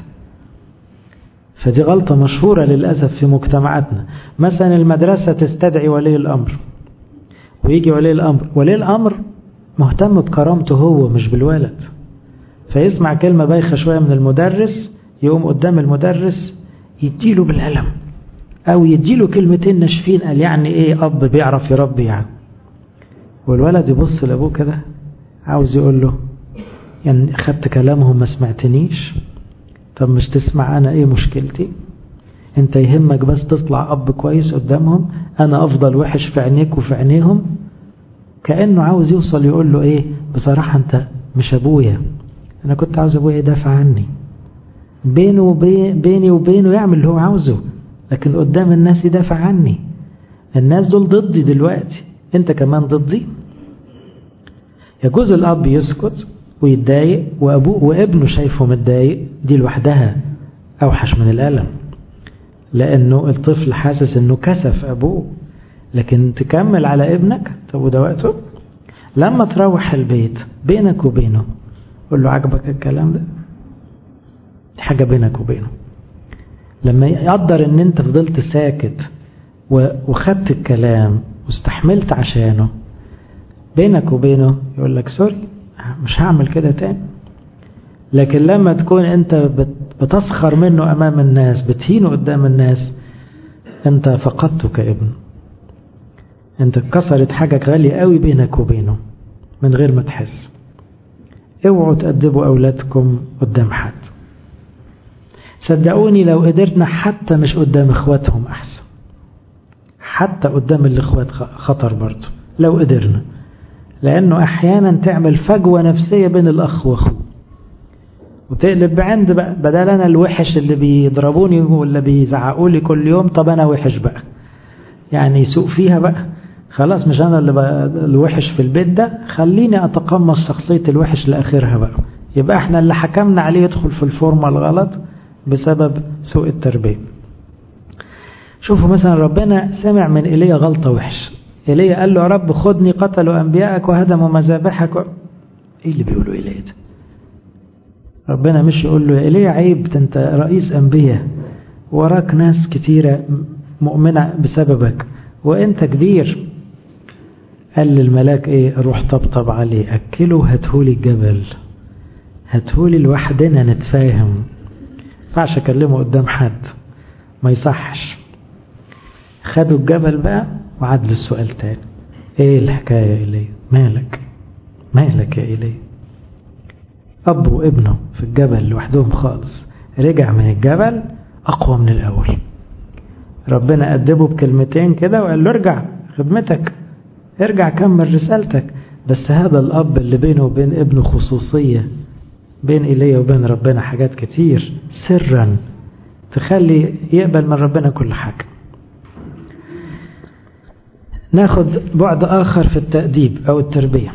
S1: فدي غلطة مشهورة للأسف في مجتمعاتنا مثلا المدرسة تستدعي ولي الأمر ويجي ولي الأمر ولي الأمر مهتم بكرامته هو مش بالولد فيسمع كلمة بايخة شوية من المدرس يقوم قدام المدرس يديله بالقلم أو يديله كلمتين ناشفين قال يعني إيه أب بيعرف يربي يعني والولد يبص لأبوه كده عاوز يقول له يعني خدت كلامهم ما سمعتنيش طب مش تسمع أنا إيه مشكلتي أنت يهمك بس تطلع أب كويس قدامهم أنا أفضل وحش في عينيك وفي عينيهم كأنه عاوز يوصل يقول له إيه بصراحة أنت مش أبويا أنا كنت عاوز أبويا يدافع عني بينه وبين بيني وبينه يعمل اللي هو عاوزه لكن قدام الناس يدافع عني الناس دول ضدي دلوقتي أنت كمان ضدي يجوز الأب يسكت ويتضايق وأبوه وابنه شايفه متضايق دي لوحدها أوحش من الألم لأنه الطفل حاسس أنه كسف أبوه لكن تكمل على ابنك طب وده وقته لما تروح البيت بينك وبينه قول له عجبك الكلام ده دي حاجة بينك وبينه لما يقدر ان انت فضلت ساكت وخدت الكلام واستحملت عشانه بينك وبينه يقول لك سوري مش هعمل كده تاني لكن لما تكون انت بتسخر منه امام الناس بتهينه قدام الناس انت فقدته كابن انت اتكسرت حاجة غالية قوي بينك وبينه من غير ما تحس اوعوا تأدبوا أولادكم قدام حد صدقوني لو قدرنا حتى مش قدام اخواتهم أحسن حتى قدام الاخوات خطر برضه لو قدرنا لأنه أحيانا تعمل فجوة نفسية بين الأخ وأخوه وتقلب بعند بقى بدل أنا الوحش اللي بيضربوني ولا بيزعقوا لي كل يوم طب أنا وحش بقى يعني يسوق فيها بقى خلاص مش أنا اللي الوحش في البيت ده خليني أتقمص شخصية الوحش لآخرها بقى يبقى احنا اللي حكمنا عليه يدخل في الفورمة الغلط بسبب سوء التربية شوفوا مثلا ربنا سمع من إيليا غلطة وحش إيليا قال له يا رب خدني قتلوا أنبيائك وهدموا مذابحك و... إيه اللي بيقولوا إيليا ده ربنا مش يقول له يا إيليا عيب انت رئيس أنبياء وراك ناس كتيرة مؤمنة بسببك وانت كبير قال للملاك ايه روح طبطب عليه اكله هاتهولي الجبل هاتهولي لوحدنا نتفاهم ينفعش اكلمه قدام حد ما يصحش خدوا الجبل بقى وعاد للسؤال تاني ايه الحكاية يا إلي مالك مالك يا إلي أب وابنه في الجبل لوحدهم خالص رجع من الجبل أقوى من الأول ربنا أدبه بكلمتين كده وقال له ارجع خدمتك ارجع كمل رسالتك بس هذا الأب اللي بينه وبين ابنه خصوصية بين إليه وبين ربنا حاجات كتير سرا تخلي يقبل من ربنا كل حاجة ناخد بعد آخر في التأديب أو التربية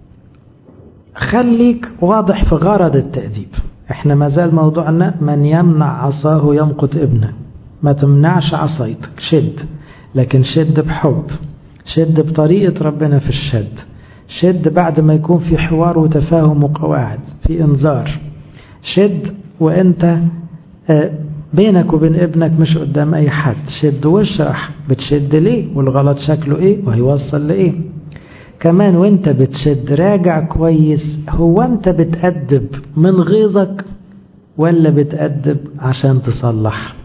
S1: خليك واضح في غرض التأديب احنا ما زال موضوعنا من يمنع عصاه يمقت ابنه ما تمنعش عصايتك شد لكن شد بحب شد بطريقة ربنا في الشد شد بعد ما يكون في حوار وتفاهم وقواعد في انذار شد وانت بينك وبين ابنك مش قدام اي حد شد واشرح بتشد ليه والغلط شكله ايه وهيوصل لايه كمان وانت بتشد راجع كويس هو انت بتأدب من غيظك ولا بتأدب عشان تصلح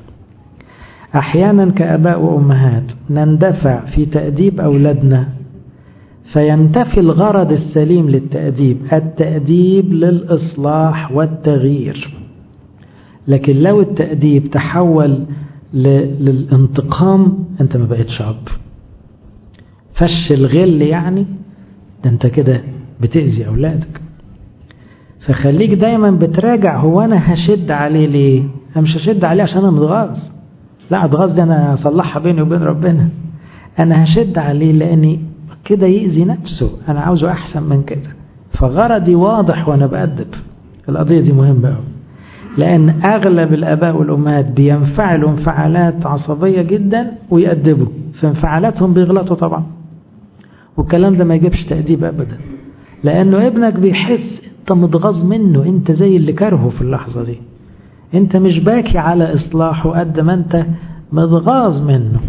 S1: احيانا كاباء وامهات نندفع في تأديب اولادنا فينتفي الغرض السليم للتأديب التأديب للإصلاح والتغيير لكن لو التأديب تحول للانتقام انت ما بقتش اب فش الغل يعني ده انت كده بتأذي أولادك فخليك دايما بتراجع هو أنا هشد عليه ليه أنا مش هشد عليه عشان أنا متغاظ لا اتغاظ دي أنا أصلحها بيني وبين ربنا أنا هشد عليه لأني كده يأذي نفسه أنا عاوزه أحسن من كده فغرضي واضح وأنا بأدب القضية دي مهمة أوي لأن أغلب الآباء والأمهات بينفعلوا انفعالات عصبية جدا ويأدبوا في انفعالاتهم بيغلطوا طبعا والكلام ده ما يجيبش تأديب أبدا لأنه ابنك بيحس أنت متغاظ منه أنت زي اللي كرهه في اللحظة دي أنت مش باكي على إصلاحه قد ما أنت متغاظ منه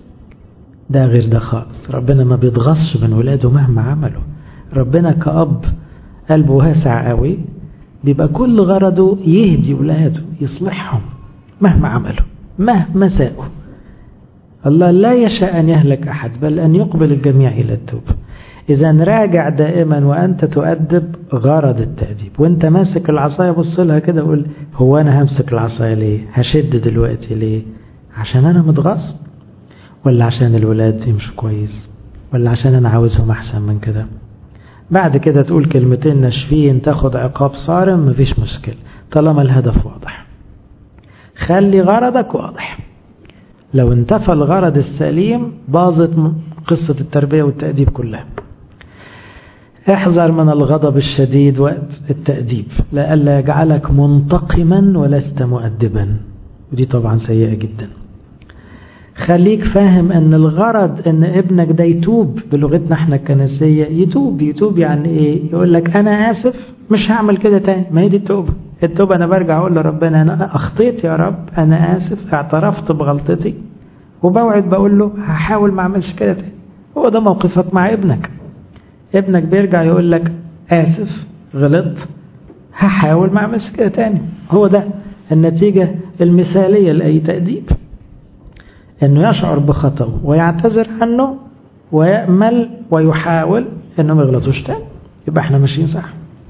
S1: ده غير ده خالص ربنا ما بيتغصش من ولاده مهما عملوا ربنا كأب قلبه واسع قوي بيبقى كل غرضه يهدي ولاده يصلحهم مهما عملوا مهما ساءوا الله لا يشاء أن يهلك أحد بل أن يقبل الجميع إلى التوبة إذا راجع دائما وأنت تؤدب غرض التأديب وأنت ماسك العصاية بص لها كده وقول هو أنا همسك العصاية ليه هشد دلوقتي ليه عشان أنا متغاظ ولا عشان الولاد يمشوا كويس ولا عشان أنا عاوزهم أحسن من كده بعد كده تقول كلمتين ناشفين تاخد عقاب صارم مفيش مشكلة طالما الهدف واضح خلي غرضك واضح لو انتفى الغرض السليم باظت قصة التربية والتأديب كلها احذر من الغضب الشديد وقت التأديب لئلا يجعلك منتقما ولست مؤدبا ودي طبعا سيئة جدا خليك فاهم ان الغرض ان ابنك ده يتوب بلغتنا احنا الكنسية يتوب يتوب يعني ايه يقول لك انا اسف مش هعمل كده تاني ما هي دي التوبة التوبة انا برجع اقول لربنا انا اخطيت يا رب انا اسف اعترفت بغلطتي وبوعد بقول له هحاول ما اعملش كده تاني هو ده موقفك مع ابنك ابنك بيرجع يقول لك اسف غلطت هحاول ما اعملش كده تاني هو ده النتيجة المثالية لأي تأديب انه يشعر بخطأه ويعتذر عنه ويأمل ويحاول انه ما يغلطوش تاني يبقى احنا ماشيين صح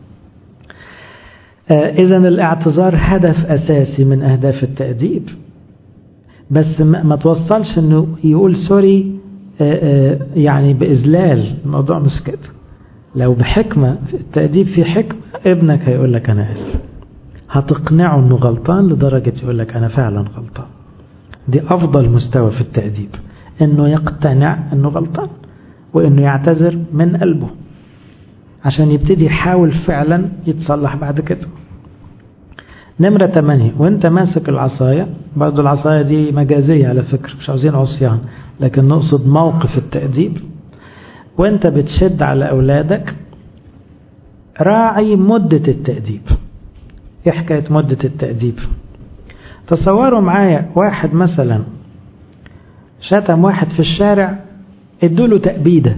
S1: آه اذا الاعتذار هدف اساسي من اهداف التأديب بس ما توصلش انه يقول سوري آه آه يعني باذلال الموضوع مش كده لو بحكمة التأديب في حكمة ابنك هيقول لك انا اسف هتقنعه انه غلطان لدرجة يقول لك انا فعلا غلطان دي أفضل مستوى في التأديب أنه يقتنع أنه غلطان وأنه يعتذر من قلبه عشان يبتدي يحاول فعلا يتصلح بعد كده نمرة 8 وانت ماسك العصاية برضو العصاية دي مجازية على فكرة مش عاوزين عصيان لكن نقصد موقف التأديب وانت بتشد على أولادك راعي مدة التأديب ايه حكاية مدة التأديب تصوروا معايا واحد مثلا شتم واحد في الشارع ادوله تأبيدة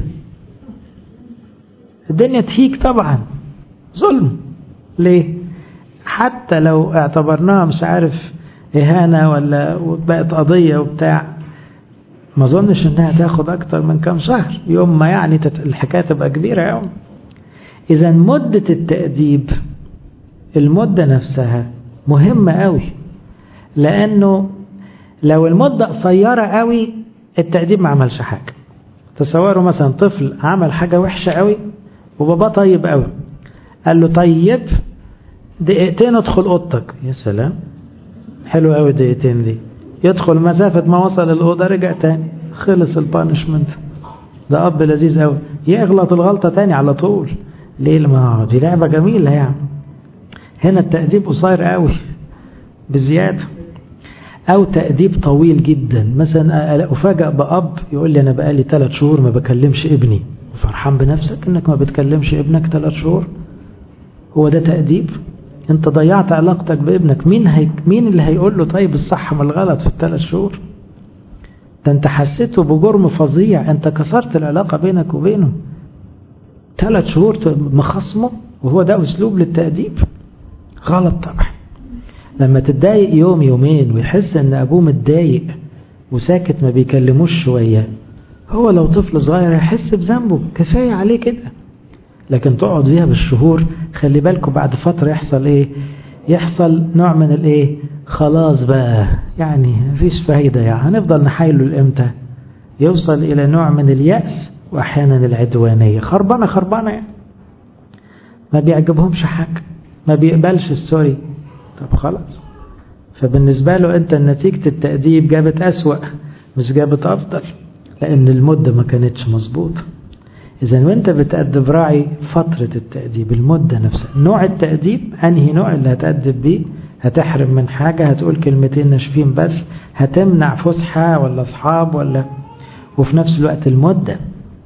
S1: الدنيا تهيك طبعا ظلم ليه حتى لو اعتبرناها مش عارف إهانة ولا بقت قضية وبتاع ما ظنش انها تاخد اكتر من كام شهر يوم ما يعني الحكاية تبقى كبيرة يوم اذا مدة التأديب المدة نفسها مهمة قوي لأنه لو المدة قصيرة قوي التأديب ما عملش حاجة تصوروا مثلا طفل عمل حاجة وحشة قوي وباباه طيب قوي قال له طيب دقيقتين ادخل اوضتك يا سلام حلو قوي دقيقتين دي يدخل مسافة ما وصل الأوضة رجع تاني خلص البانشمنت ده أب لذيذ قوي يغلط الغلطة تاني على طول ليه ما دي لعبة جميلة يعني هنا التأديب قصير قوي بزيادة أو تأديب طويل جدا مثلا أفاجأ بأب يقول لي أنا بقالي ثلاث شهور ما بكلمش ابني فرحان بنفسك إنك ما بتكلمش ابنك ثلاث شهور هو ده تأديب أنت ضيعت علاقتك بابنك مين هي مين اللي هيقول له طيب الصح من الغلط في الثلاث شهور ده أنت حسيته بجرم فظيع أنت كسرت العلاقة بينك وبينه ثلاث شهور مخصمه وهو ده أسلوب للتأديب غلط طبعا لما تتضايق يوم يومين ويحس ان ابوه متضايق وساكت ما بيكلموش شوية هو لو طفل صغير هيحس بذنبه كفاية عليه كده لكن تقعد فيها بالشهور خلي بالكم بعد فترة يحصل ايه يحصل نوع من الايه خلاص بقى يعني مفيش فايدة يعني هنفضل نحايله لامتى يوصل الى نوع من اليأس واحيانا العدوانية خربانة خربانة يعني ما بيعجبهمش حاجة ما بيقبلش السوري طب خلاص فبالنسبة له أنت نتيجة التأديب جابت أسوأ مش جابت أفضل لأن المدة ما كانتش مظبوطة إذا وأنت بتأدب راعي فترة التأديب المدة نفسها نوع التأديب أنهي نوع اللي هتأدب بيه هتحرم من حاجة هتقول كلمتين ناشفين بس هتمنع فسحة ولا أصحاب ولا وفي نفس الوقت المدة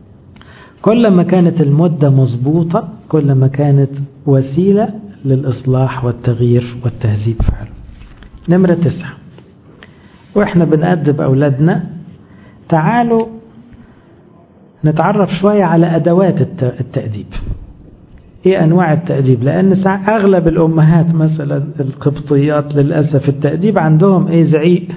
S1: كل ما كانت المدة مظبوطة كل ما كانت وسيلة للإصلاح والتغيير والتهذيب فعلا نمرة تسعة وإحنا بنأدب أولادنا تعالوا نتعرف شوية على أدوات التأديب إيه أنواع التأديب لأن أغلب الأمهات مثلا القبطيات للأسف التأديب عندهم إيه زعيق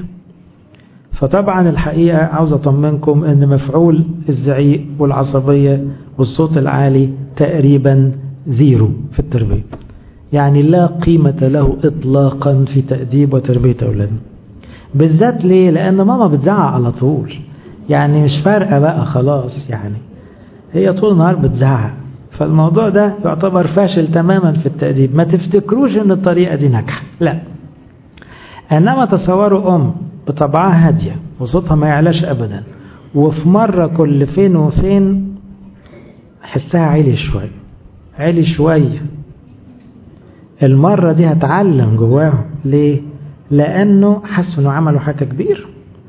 S1: فطبعا الحقيقة عاوز أطمنكم أن مفعول الزعيق والعصبية والصوت العالي تقريبا زيرو في التربية يعني لا قيمة له إطلاقا في تأديب وتربية أولادنا بالذات ليه لأن ماما بتزعق على طول يعني مش فارقة بقى خلاص يعني هي طول النهار بتزعق فالموضوع ده يعتبر فاشل تماما في التأديب ما تفتكروش ان الطريقة دي ناجحة لا انما تصوروا ام بطبعها هادية وصوتها ما يعلاش ابدا وفي مرة كل فين وفين حسها عالي شوية عالي شوية المرة دي هتعلم جواهم ليه لانه حسوا انه عملوا حاجة كبيرة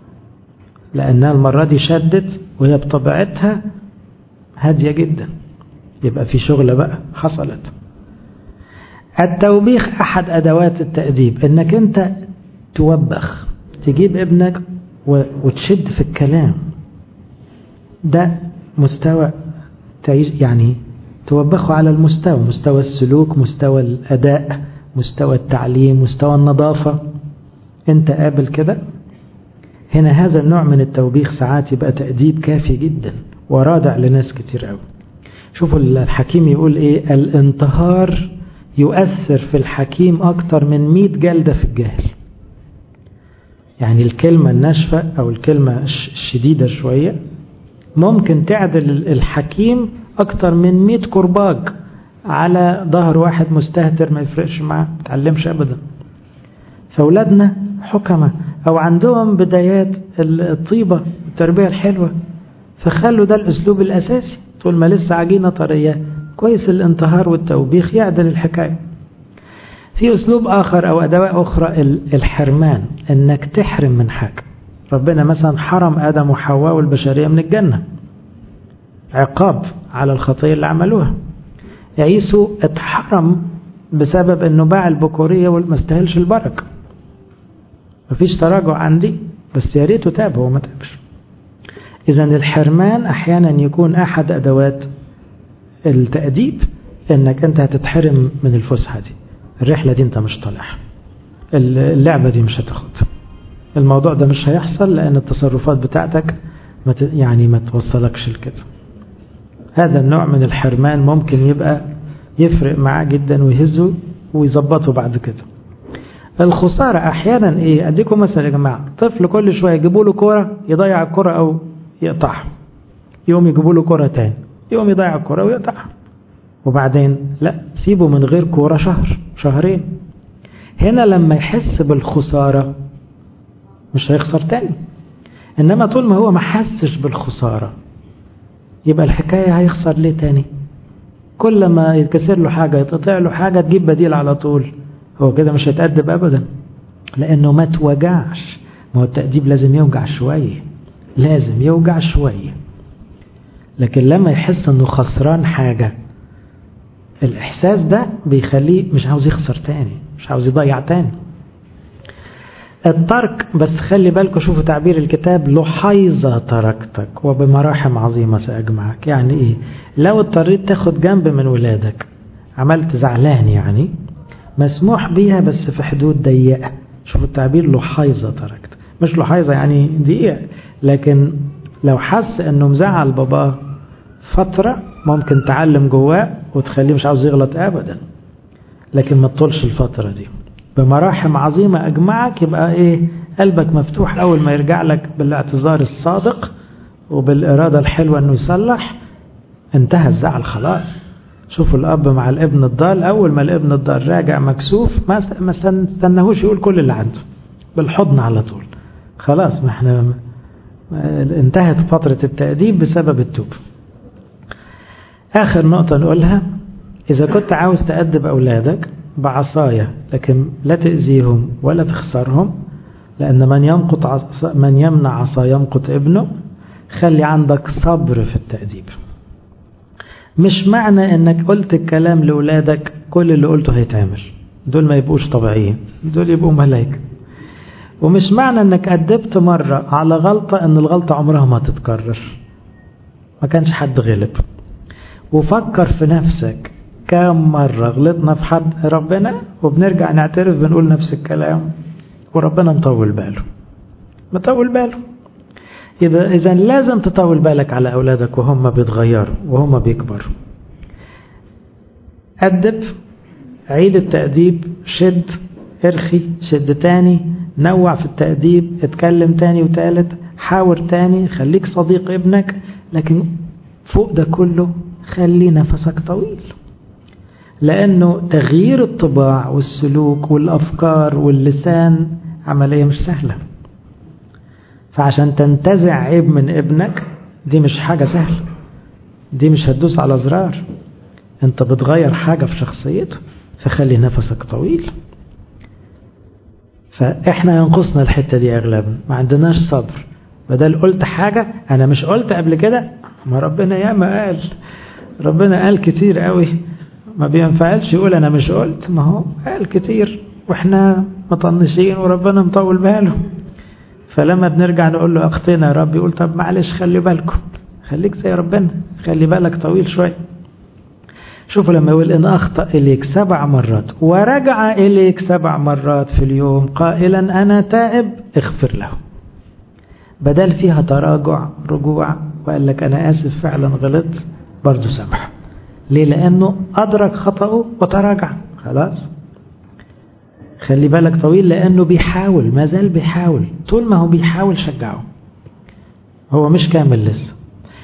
S1: لانها المرة دي شدت وهي بطبيعتها هادية جدا يبقى في شغلة بقى حصلت التوبيخ أحد أدوات التأديب إنك أنت توبخ تجيب ابنك وتشد في الكلام ده مستوى تعيش يعني توبخه على المستوى مستوى السلوك مستوى الأداء مستوى التعليم مستوى النظافة أنت قابل كده هنا هذا النوع من التوبيخ ساعات يبقى تأديب كافي جدا ورادع لناس كتير قوي شوفوا الحكيم يقول ايه الانتهار يؤثر في الحكيم اكتر من 100 جلدة في الجاهل يعني الكلمة الناشفة او الكلمة الشديدة شوية ممكن تعدل الحكيم اكتر من 100 كرباج على ظهر واحد مستهتر ما يفرقش معاه ما تعلمش ابدا فاولادنا حكمة او عندهم بدايات الطيبة التربية الحلوة فخلوا ده الاسلوب الاساسي طول ما لسه عجينة طرية كويس الانتهار والتوبيخ يعدل الحكاية في أسلوب آخر أو أدوات أخرى الحرمان أنك تحرم من حاجة ربنا مثلا حرم آدم وحواء والبشرية من الجنة عقاب على الخطية اللي عملوها عيسو اتحرم بسبب أنه باع البكورية وما استاهلش البركة مفيش تراجع عندي بس يا ريته تاب هو ما تابش إذا الحرمان أحيانا يكون أحد أدوات التأديب إنك أنت هتتحرم من الفسحة دي الرحلة دي أنت مش طالعها اللعبة دي مش هتاخدها الموضوع ده مش هيحصل لأن التصرفات بتاعتك ما يعني ما توصلكش لكده هذا النوع من الحرمان ممكن يبقى يفرق معاه جدا ويهزه ويظبطه بعد كده الخسارة أحيانا إيه أديكم مثلا يا جماعة طفل كل شوية يجيبوا له كورة يضيع الكورة أو يقطعها يوم يجيبوا له كرة تاني يوم يضيع الكرة ويقطعها وبعدين لا سيبه من غير كورة شهر شهرين هنا لما يحس بالخسارة مش هيخسر تاني إنما طول ما هو ما حسش بالخسارة يبقى الحكاية هيخسر ليه تاني كل ما يتكسر له حاجة يتقطع له حاجة تجيب بديل على طول هو كده مش هيتأدب أبدا لأنه ما توجعش ما هو التأديب لازم يوجع شوية لازم يوجع شوية لكن لما يحس انه خسران حاجة الإحساس ده بيخليه مش عاوز يخسر تاني مش عاوز يضيع تاني الترك بس خلي بالكم شوفوا تعبير الكتاب لحيظة تركتك وبمراحم عظيمة سأجمعك يعني إيه لو اضطريت تاخد جنب من ولادك عملت زعلان يعني مسموح بيها بس في حدود ضيقة شوفوا التعبير لحيظة تركتك مش لحيظة يعني دقيقة لكن لو حس انه مزعل باباه فترة ممكن تعلم جواه وتخليه مش عاوز يغلط ابدا لكن ما تطولش الفترة دي بمراحم عظيمة أجمعك يبقى إيه قلبك مفتوح أول ما يرجع لك بالاعتذار الصادق وبالإرادة الحلوة أنه يصلح انتهى الزعل خلاص شوفوا الأب مع الابن الضال أول ما الابن الضال راجع مكسوف ما ما استناهوش يقول كل اللي عنده بالحضن على طول خلاص ما احنا انتهت فترة التأديب بسبب التوب آخر نقطة نقولها إذا كنت عاوز تأدب أولادك بعصاية لكن لا تأذيهم ولا تخسرهم لأن من يمقط عصا من يمنع عصا يمقط ابنه خلي عندك صبر في التأديب مش معنى انك قلت الكلام لأولادك كل اللي قلته هيتعمل دول ما يبقوش طبيعيين دول يبقوا ملايكة ومش معنى انك أدبت مرة على غلطة ان الغلطة عمرها ما تتكرر ما كانش حد غلب وفكر في نفسك كم مرة غلطنا في حد ربنا وبنرجع نعترف بنقول نفس الكلام وربنا مطول باله مطول باله إذا إذا لازم تطول بالك على أولادك وهم بيتغيروا وهم بيكبروا أدب عيد التأديب شد ارخي شد تاني نوع في التأديب اتكلم تاني وتالت حاور تاني خليك صديق ابنك لكن فوق ده كله خلي نفسك طويل لأنه تغيير الطباع والسلوك والأفكار واللسان عملية مش سهلة فعشان تنتزع عيب من ابنك دي مش حاجة سهلة دي مش هتدوس على زرار انت بتغير حاجة في شخصيته فخلي نفسك طويل فاحنا ينقصنا الحتة دي اغلبنا ما عندناش صبر بدل قلت حاجة انا مش قلت قبل كده ما ربنا ياما قال ربنا قال كتير قوي ما بينفعلش يقول انا مش قلت ما هو قال كتير واحنا مطنشين وربنا مطول باله فلما بنرجع نقول له اخطينا يا رب يقول طب معلش خلي بالكم خليك زي ربنا خلي بالك طويل شويه شوفوا لما يقول ان اخطا اليك سبع مرات ورجع اليك سبع مرات في اليوم قائلا انا تائب اغفر له بدل فيها تراجع رجوع وقال لك انا اسف فعلا غلطت برضه سامحه ليه لانه ادرك خطاه وتراجع خلاص خلي بالك طويل لأنه بيحاول ما زال بيحاول طول ما هو بيحاول شجعه هو مش كامل لسه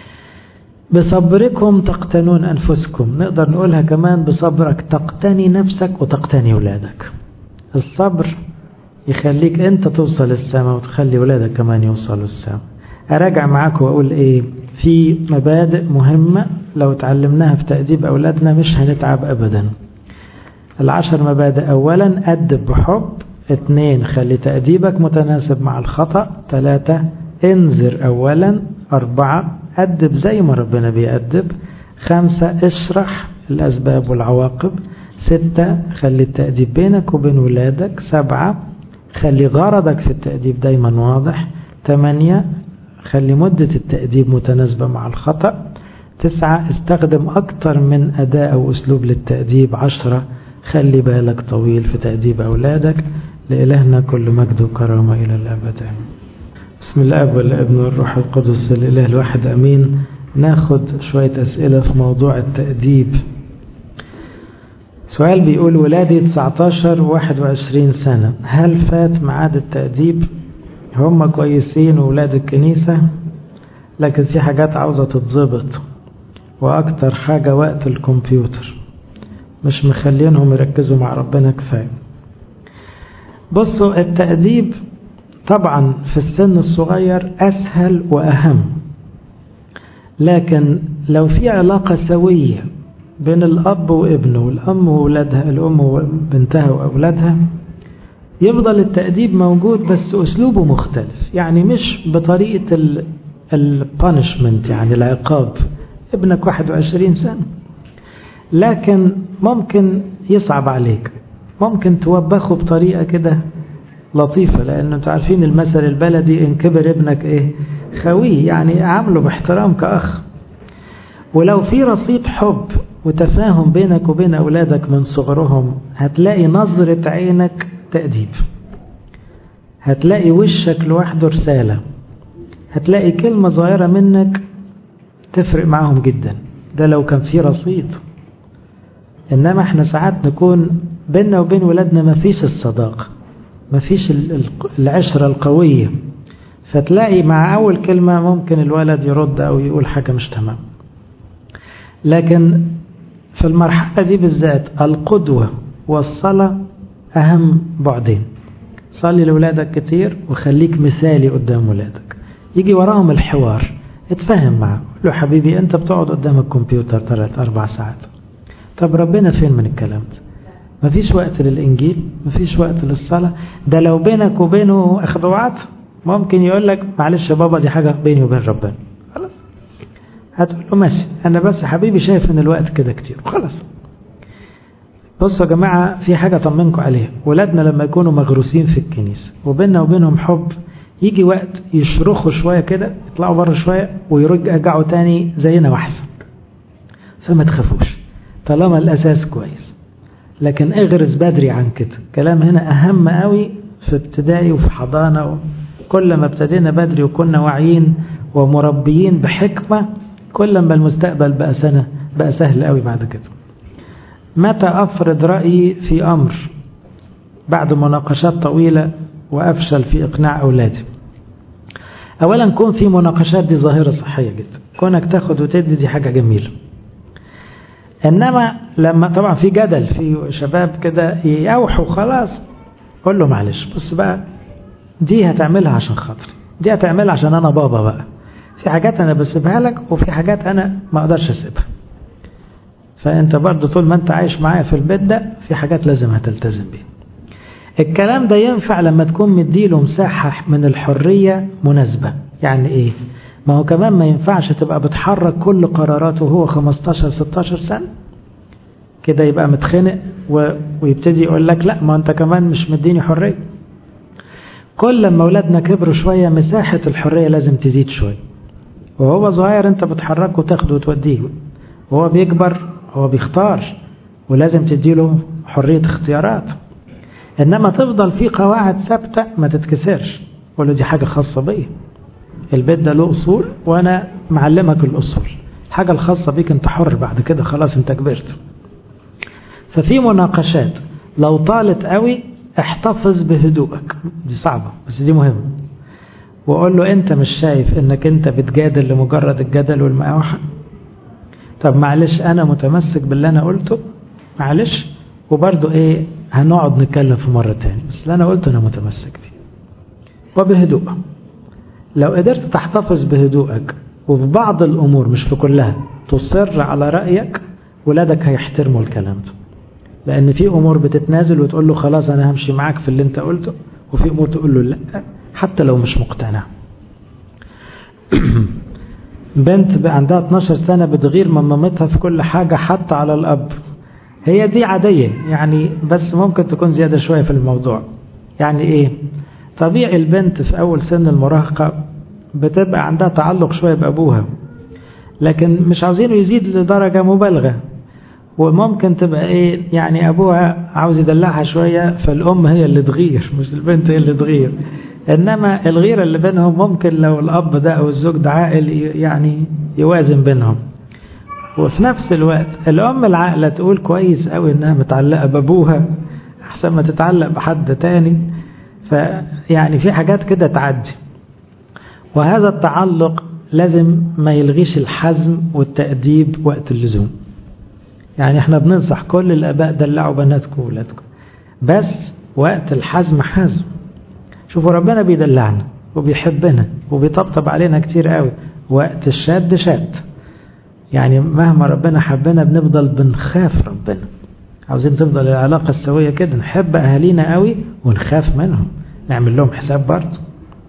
S1: بصبركم تقتنون أنفسكم نقدر نقولها كمان بصبرك تقتني نفسك وتقتني ولادك الصبر يخليك أنت توصل السماء وتخلي ولادك كمان يوصلوا السماء أراجع معاك وأقول إيه في مبادئ مهمة لو تعلمناها في تأديب أولادنا مش هنتعب أبداً العشر مبادئ أولا أدب بحب اثنين خلي تأديبك متناسب مع الخطأ ثلاثة انذر أولا أربعة أدب زي ما ربنا بيأدب خمسة اشرح الأسباب والعواقب ستة خلي التأديب بينك وبين ولادك سبعة خلي غرضك في التأديب دايما واضح ثمانية خلي مدة التأديب متناسبة مع الخطأ تسعة استخدم أكثر من أداة أو أسلوب للتأديب عشرة خلي بالك طويل في تأديب أولادك لإلهنا كل مجد وكرامة إلى الأبد بسم الأب والابن والروح القدس الإله الواحد أمين ناخد شوية أسئلة في موضوع التأديب سؤال بيقول ولادي 19 21 سنة هل فات ميعاد التأديب هم كويسين وولاد الكنيسة لكن في حاجات عاوزة تتظبط وأكتر حاجة وقت الكمبيوتر مش مخلينهم يركزوا مع ربنا كفاية بصوا التأديب طبعا في السن الصغير أسهل وأهم لكن لو في علاقة سوية بين الأب وابنه والأم وولادها الأم وبنتها وأولادها يفضل التأديب موجود بس أسلوبه مختلف يعني مش بطريقة البانشمنت يعني العقاب ابنك 21 سنة لكن ممكن يصعب عليك ممكن توبخه بطريقة كده لطيفة لأن انتوا عارفين المثل البلدي إن كبر ابنك إيه خويه يعني عامله باحترام كأخ ولو في رصيد حب وتفاهم بينك وبين أولادك من صغرهم هتلاقي نظرة عينك تأديب هتلاقي وشك لوحده رسالة هتلاقي كلمة صغيرة منك تفرق معهم جدا ده لو كان في رصيد إنما احنا ساعات نكون بيننا وبين ولادنا ما فيش الصداقة ما فيش العشرة القوية فتلاقي مع أول كلمة ممكن الولد يرد أو يقول حاجة مش تمام لكن في المرحلة دي بالذات القدوة والصلاة أهم بعدين صلي لولادك كتير وخليك مثالي قدام ولادك يجي وراهم الحوار اتفهم معه له حبيبي انت بتقعد قدام الكمبيوتر ثلاث اربع ساعات طب ربنا فين من الكلام ده مفيش وقت للانجيل مفيش وقت للصلاة ده لو بينك وبينه اخدوعات ممكن يقول لك معلش يا بابا دي حاجة بيني وبين ربنا خلاص هتقول له ماشي انا بس حبيبي شايف ان الوقت كده كتير خلاص بصوا يا جماعة في حاجة طمنكم عليها ولادنا لما يكونوا مغروسين في الكنيسة وبيننا وبينهم حب يجي وقت يشرخوا شوية كده يطلعوا بره شوية ويرجعوا تاني زينا واحسن فما تخافوش طالما الأساس كويس لكن اغرس بدري عن كده كلام هنا أهم قوي في ابتدائي وفي حضانة كل ما ابتدينا بدري وكنا واعيين ومربيين بحكمة كل ما المستقبل بقى سنة بقى سهل قوي بعد كده متى أفرض رأيي في أمر بعد مناقشات طويلة وأفشل في إقناع أولادي أولا كون في مناقشات دي ظاهرة صحية جدا كونك تاخد وتدي دي حاجة جميلة إنما لما طبعا في جدل في شباب كده يوحوا خلاص قول له معلش بص بقى دي هتعملها عشان خاطري دي هتعملها عشان أنا بابا بقى في حاجات أنا بسيبها لك وفي حاجات أنا ما أقدرش أسيبها فأنت برضه طول ما أنت عايش معايا في البيت ده في حاجات لازم هتلتزم بيها الكلام ده ينفع لما تكون مديله مساحة من الحرية مناسبة يعني ايه ما هو كمان ما ينفعش تبقى بتحرك كل قراراته وهو 15 16 سنة كده يبقى متخنق و... ويبتدي يقول لك لا ما انت كمان مش مديني حرية كل لما اولادنا كبروا شوية مساحة الحرية لازم تزيد شوية وهو صغير انت بتحركه وتاخده وتوديه وهو بيكبر هو بيختار ولازم تديله حرية اختيارات إنما تفضل في قواعد ثابتة ما تتكسرش ولا دي حاجة خاصة بيا البيت ده له أصول وأنا معلمك الأصول الحاجة الخاصة بيك أنت حر بعد كده خلاص أنت كبرت ففي مناقشات لو طالت قوي احتفظ بهدوءك دي صعبة بس دي مهمة وقول له أنت مش شايف أنك أنت بتجادل لمجرد الجدل والمقاوحة طب معلش أنا متمسك باللي أنا قلته معلش وبرضه إيه هنقعد نتكلم في مرة تاني بس اللي أنا قلته أنا متمسك بيه وبهدوء لو قدرت تحتفظ بهدوءك وفي بعض الأمور مش في كلها تصر على رأيك ولادك هيحترموا الكلام ده لأن في أمور بتتنازل وتقول له خلاص أنا همشي معاك في اللي أنت قلته وفي أمور تقول له لا حتى لو مش مقتنع بنت عندها 12 سنة بتغير من مامتها في كل حاجة حتى على الأب هي دي عادية يعني بس ممكن تكون زيادة شوية في الموضوع يعني ايه طبيعي البنت في اول سن المراهقة بتبقى عندها تعلق شوية بأبوها لكن مش عاوزينه يزيد لدرجة مبالغة وممكن تبقى ايه يعني ابوها عاوز يدلعها شوية فالام هي اللي تغير مش البنت هي اللي تغير انما الغيرة اللي بينهم ممكن لو الاب ده او الزوج ده عاقل يعني يوازن بينهم وفي نفس الوقت الأم العاقلة تقول كويس قوي إنها متعلقة بأبوها أحسن ما تتعلق بحد تاني فيعني في حاجات كده تعدي وهذا التعلق لازم ما يلغيش الحزم والتأديب وقت اللزوم يعني احنا بننصح كل الآباء دلعوا بناتكم وولادكم بس وقت الحزم حزم شوفوا ربنا بيدلعنا وبيحبنا وبيطبطب علينا كتير قوي وقت الشد شد يعني مهما ربنا حبنا بنفضل بنخاف ربنا عاوزين تفضل العلاقة السوية كده نحب أهالينا قوي ونخاف منهم نعمل لهم حساب برضه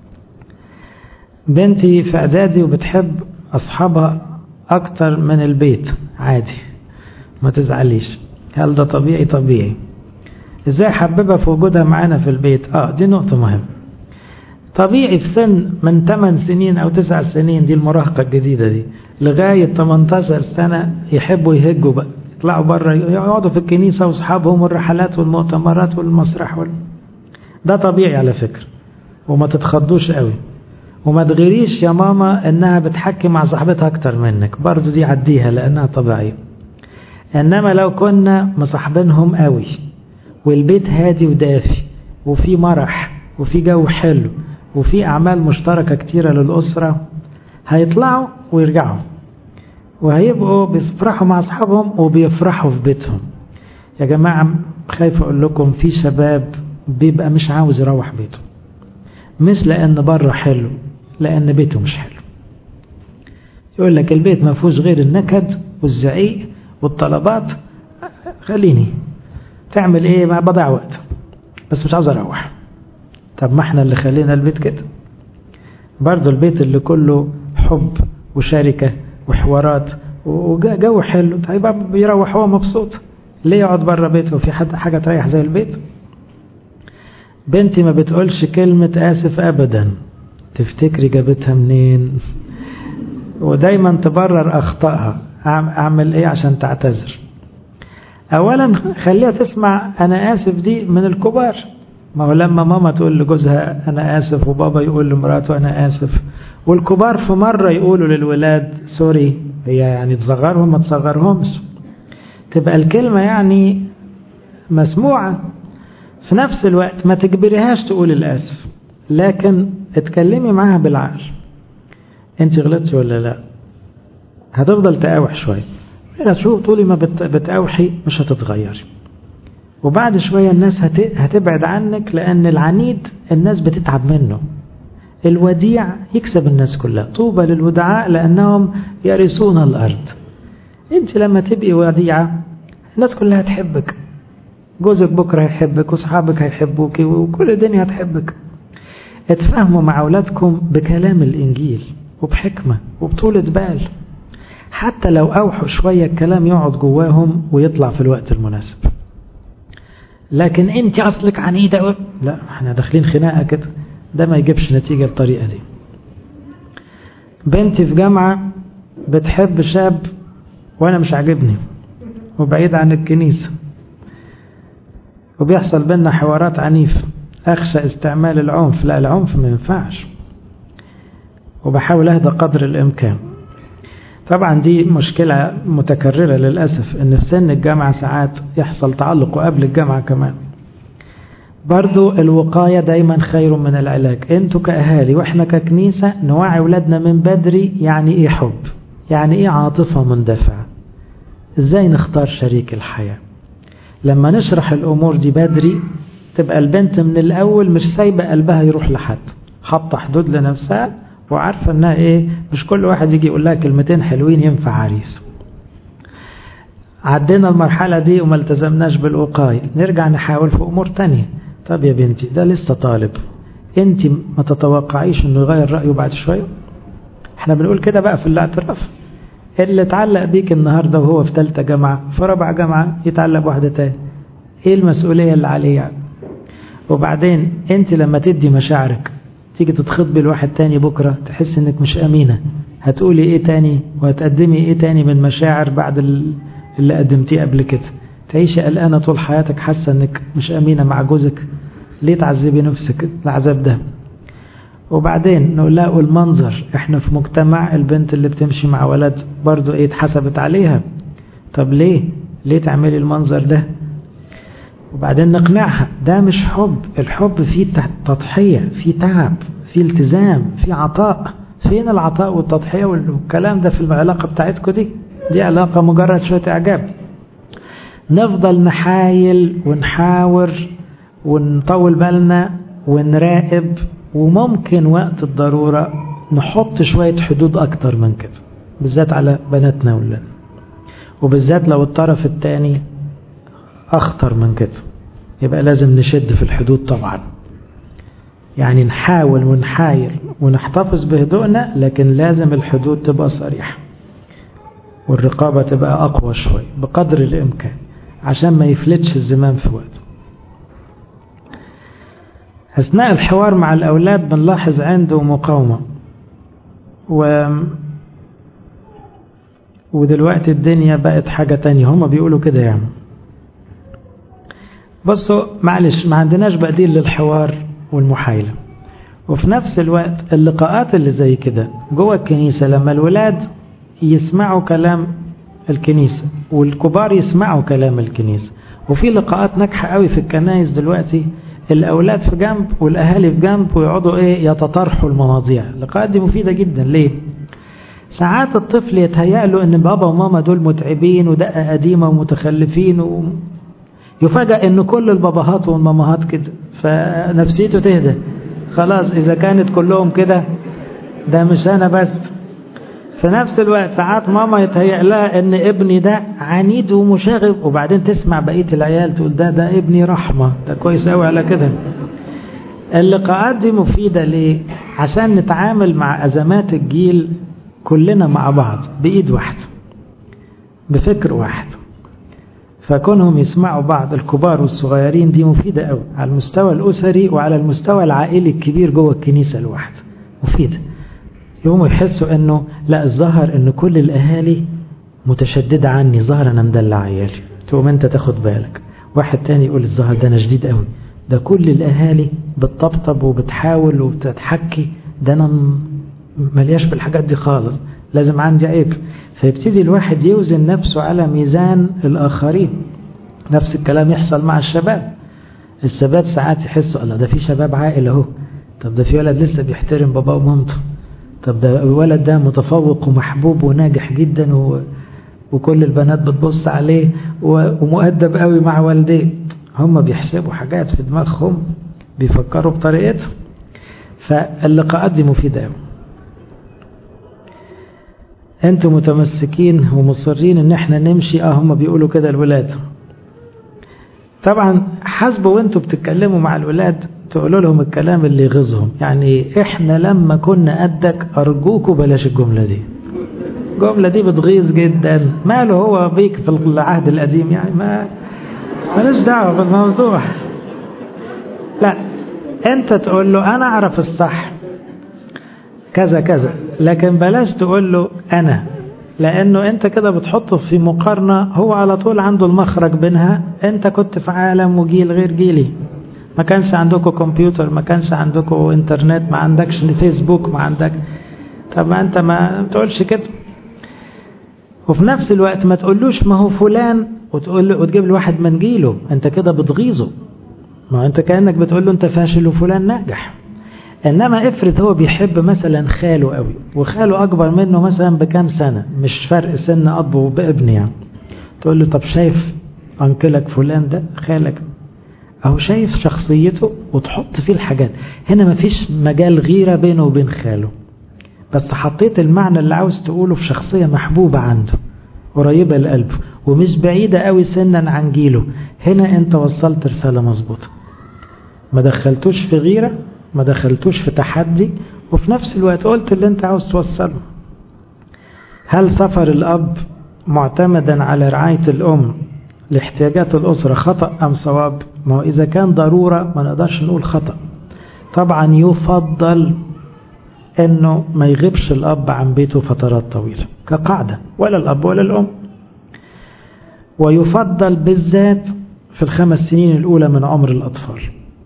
S1: بنتي في إعدادي وبتحب أصحابها أكتر من البيت عادي ما تزعليش هل ده طبيعي طبيعي ازاي حببها في وجودها معانا في البيت اه دي نقطة مهمة طبيعي في سن من 8 سنين او 9 سنين دي المراهقة الجديدة دي لغاية 18 سنة يحبوا يهجوا بقى يطلعوا بره يقعدوا في الكنيسة واصحابهم والرحلات والمؤتمرات والمسرح وال... ده طبيعي على فكرة وما تتخضوش قوي وما تغيريش يا ماما انها بتحكي مع صاحبتها اكتر منك برضو دي عديها لانها طبيعية انما لو كنا مصاحبينهم قوي والبيت هادي ودافي وفي مرح وفي جو حلو وفي اعمال مشتركة كتيرة للأسرة هيطلعوا ويرجعوا وهيبقوا بيفرحوا مع اصحابهم وبيفرحوا في بيتهم يا جماعة خايف اقول لكم في شباب بيبقى مش عاوز يروح بيته مش لان بره حلو لان بيته مش حلو يقول لك البيت ما فيهوش غير النكد والزعيق والطلبات خليني تعمل ايه ما بضيع وقت بس مش عاوز اروح طب ما احنا اللي خلينا البيت كده برضه البيت اللي كله حب وشركة وحوارات وجو حلو طيب بيروح هو مبسوط ليه يقعد بره بيته وفي حد حاجة تريح زي البيت بنتي ما بتقولش كلمة آسف أبدا تفتكري جابتها منين ودايما تبرر أخطائها أعمل إيه عشان تعتذر أولا خليها تسمع أنا آسف دي من الكبار ما هو لما ماما تقول لجوزها أنا آسف وبابا يقول لمراته أنا آسف والكبار في مرة يقولوا للولاد سوري هي يعني تصغرهم ما تصغرهمش تبقى الكلمة يعني مسموعة في نفس الوقت ما تجبريهاش تقول الآسف لكن اتكلمي معاها بالعقل انت غلطتي ولا لا هتفضل تقاوح شوية لا شو طولي ما بتقاوحي مش هتتغيري وبعد شوية الناس هتبعد عنك لأن العنيد الناس بتتعب منه الوديع يكسب الناس كلها طوبى للودعاء لأنهم يرثون الأرض انت لما تبقي وديعة الناس كلها تحبك جوزك بكرة هيحبك وصحابك هيحبوك وكل الدنيا هتحبك اتفاهموا مع أولادكم بكلام الإنجيل وبحكمة وبطولة بال حتى لو أوحوا شوية الكلام يقعد جواهم ويطلع في الوقت المناسب لكن انت أصلك عنيدة لا احنا داخلين خناقة كده ده ما يجيبش نتيجة الطريقة دي بنتي في جامعة بتحب شاب وانا مش عاجبني وبعيد عن الكنيسة وبيحصل بينا حوارات عنيفة أخشى استعمال العنف لا العنف ما ينفعش وبحاول أهدى قدر الإمكان طبعا دي مشكلة متكررة للأسف إن في سن الجامعة ساعات يحصل تعلق وقبل الجامعة كمان برضو الوقاية دايما خير من العلاج انتوا كأهالي واحنا ككنيسة نوعي ولادنا من بدري يعني ايه حب يعني ايه عاطفة مندفعة ازاي نختار شريك الحياة لما نشرح الامور دي بدري تبقى البنت من الاول مش سايبة قلبها يروح لحد حاطة حدود لنفسها وعارفة انها ايه مش كل واحد يجي يقول لها كلمتين حلوين ينفع عريس عدينا المرحلة دي وما التزمناش بالوقاية نرجع نحاول في امور تانية طب يا بنتي ده لسه طالب انت ما تتوقعيش انه يغير رأيه بعد شوية احنا بنقول كده بقى في الاعتراف اللي اتعلق بيك النهاردة وهو في ثالثة جامعة في رابعة جامعة يتعلق بواحدة تاني ايه المسؤولية اللي عليه يعني وبعدين انت لما تدي مشاعرك تيجي تتخطبي لواحد تاني بكرة تحس انك مش امينة هتقولي ايه تاني وهتقدمي ايه تاني من مشاعر بعد اللي قدمتيه قبل كده تعيشي قلقانة طول حياتك حاسة انك مش امينة مع جوزك ليه تعذبي نفسك العذاب ده وبعدين نقول لها والمنظر احنا في مجتمع البنت اللي بتمشي مع ولد برضو ايه اتحسبت عليها طب ليه ليه تعملي المنظر ده وبعدين نقنعها ده مش حب الحب فيه تضحية فيه تعب فيه التزام فيه عطاء فين العطاء والتضحية والكلام ده في العلاقة بتاعتكم دي دي علاقة مجرد شوية إعجاب نفضل نحايل ونحاور ونطول بالنا ونراقب وممكن وقت الضرورة نحط شوية حدود أكتر من كده بالذات على بناتنا ولادنا وبالذات لو الطرف الثاني أخطر من كده يبقى لازم نشد في الحدود طبعا يعني نحاول ونحايل ونحتفظ بهدوءنا لكن لازم الحدود تبقى صريحة والرقابة تبقى أقوى شوي بقدر الإمكان عشان ما يفلتش الزمام في وقته أثناء الحوار مع الأولاد بنلاحظ عنده مقاومة و ودلوقتي الدنيا بقت حاجة تانية هما بيقولوا كده يعني بصوا معلش ما عندناش بديل للحوار والمحايلة وفي نفس الوقت اللقاءات اللي زي كده جوه الكنيسة لما الولاد يسمعوا كلام الكنيسة والكبار يسمعوا كلام الكنيسة وفي لقاءات ناجحة قوي في الكنايس دلوقتي الأولاد في جنب والأهالي في جنب ويقعدوا إيه يتطرحوا المواضيع اللقاءات دي مفيدة جدا ليه؟ ساعات الطفل يتهيأ له إن بابا وماما دول متعبين ودقة قديمة ومتخلفين و... يفاجأ إن كل الباباهات والماماهات كده فنفسيته تهدى خلاص إذا كانت كلهم كده ده مش أنا بس في نفس الوقت ساعات ماما يتهيأ لها ان ابني ده عنيد ومشاغب وبعدين تسمع بقية العيال تقول ده ده ابني رحمة ده كويس قوي على كده اللقاءات دي مفيدة ليه عشان نتعامل مع أزمات الجيل كلنا مع بعض بإيد واحدة بفكر واحد فكونهم يسمعوا بعض الكبار والصغيرين دي مفيدة قوي على المستوى الأسري وعلى المستوى العائلي الكبير جوه الكنيسة الواحدة مفيدة يقوموا يحسوا انه لا الظهر ان كل الاهالي متشددة عني ظهر انا مدلع عيالي تقوم انت تاخد بالك واحد تاني يقول الظهر ده انا شديد قوي ده كل الاهالي بتطبطب وبتحاول وبتتحكي ده انا ملياش بالحاجات دي خالص لازم عندي عيب فيبتدي الواحد يوزن نفسه على ميزان الاخرين نفس الكلام يحصل مع الشباب الشباب ساعات يحسوا الله ده في شباب عاقل اهو طب ده في ولد لسه بيحترم باباه ومامته طب ده الولد ده متفوق ومحبوب وناجح جدا و... وكل البنات بتبص عليه و... ومؤدب قوي مع والديه هم بيحسبوا حاجات في دماغهم بيفكروا بطريقتهم فاللقاءات دي مفيدة قوي انتوا متمسكين ومصرين ان احنا نمشي اه هم بيقولوا كده الولاد طبعا حسبوا وانتوا بتتكلموا مع الولاد تقولوا لهم الكلام اللي يغيظهم يعني احنا لما كنا قدك ارجوكوا بلاش الجملة دي الجملة دي بتغيظ جدا ماله هو بيك في العهد القديم يعني ما مالوش دعوة بالموضوع لا انت تقول له انا اعرف الصح كذا كذا لكن بلاش تقول له انا لانه انت كده بتحطه في مقارنة هو على طول عنده المخرج بينها انت كنت في عالم وجيل غير جيلي ما كانش عندكم كمبيوتر ما كانش عندكم انترنت ما عندكش فيسبوك ما عندك طب ما انت ما تقولش كده وفي نفس الوقت ما تقولوش ما هو فلان وتقول له وتجيب له واحد من جيله انت كده بتغيظه ما انت كانك بتقول له انت فاشل وفلان ناجح انما افرض هو بيحب مثلا خاله قوي وخاله اكبر منه مثلا بكام سنه مش فرق سن اب وابن يعني تقول له طب شايف انكلك فلان ده خالك اهو شايف شخصيته وتحط فيه الحاجات هنا مفيش مجال غيره بينه وبين خاله بس حطيت المعنى اللي عاوز تقوله في شخصيه محبوبه عنده قريبه لقلبه ومش بعيده قوي سنا عن جيله هنا انت وصلت رساله مظبوطه ما دخلتوش في غيره ما دخلتوش في تحدي وفي نفس الوقت قلت اللي انت عاوز توصله هل سفر الاب معتمدا على رعايه الام لاحتياجات الأسرة خطأ أم صواب ما هو إذا كان ضرورة ما نقدرش نقول خطأ طبعا يفضل أنه ما يغيبش الأب عن بيته فترات طويلة كقاعدة ولا الأب ولا الأم ويفضل بالذات في الخمس سنين الأولى من عمر الأطفال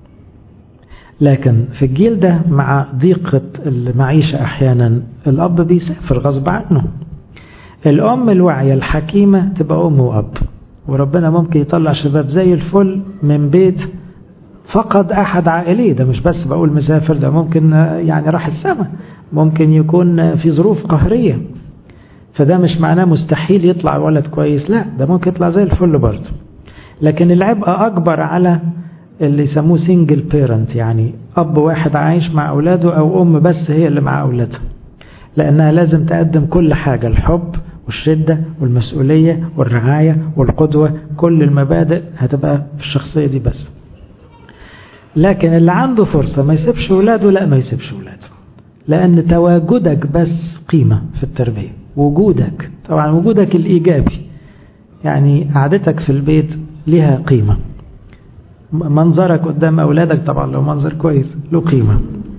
S1: لكن في الجيل ده مع ضيقة المعيشة أحيانا الأب بيسافر غصب عنه الأم الواعية الحكيمة تبقى أم وأب وربنا ممكن يطلع شباب زي الفل من بيت فقد أحد عائليه ده مش بس بقول مسافر ده ممكن يعني راح السماء ممكن يكون في ظروف قهرية فده مش معناه مستحيل يطلع ولد كويس لا ده ممكن يطلع زي الفل برضه لكن العبء أكبر على اللي يسموه سنجل بيرنت يعني أب واحد عايش مع أولاده أو أم بس هي اللي مع أولادها لأنها لازم تقدم كل حاجة الحب والشدة والمسؤولية والرعاية والقدوة كل المبادئ هتبقى في الشخصية دي بس لكن اللي عنده فرصة ما يسيبش ولاده لا ما يسيبش ولاده لأن تواجدك بس قيمة في التربية وجودك طبعا وجودك الإيجابي يعني قعدتك في البيت لها قيمة منظرك قدام أولادك طبعا لو منظر كويس له قيمة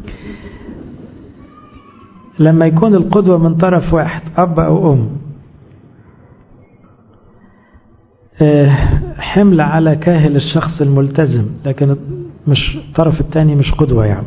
S1: لما يكون القدوة من طرف واحد أب أو أم حمل على كاهل الشخص الملتزم لكن مش الطرف الثاني مش قدوة يعني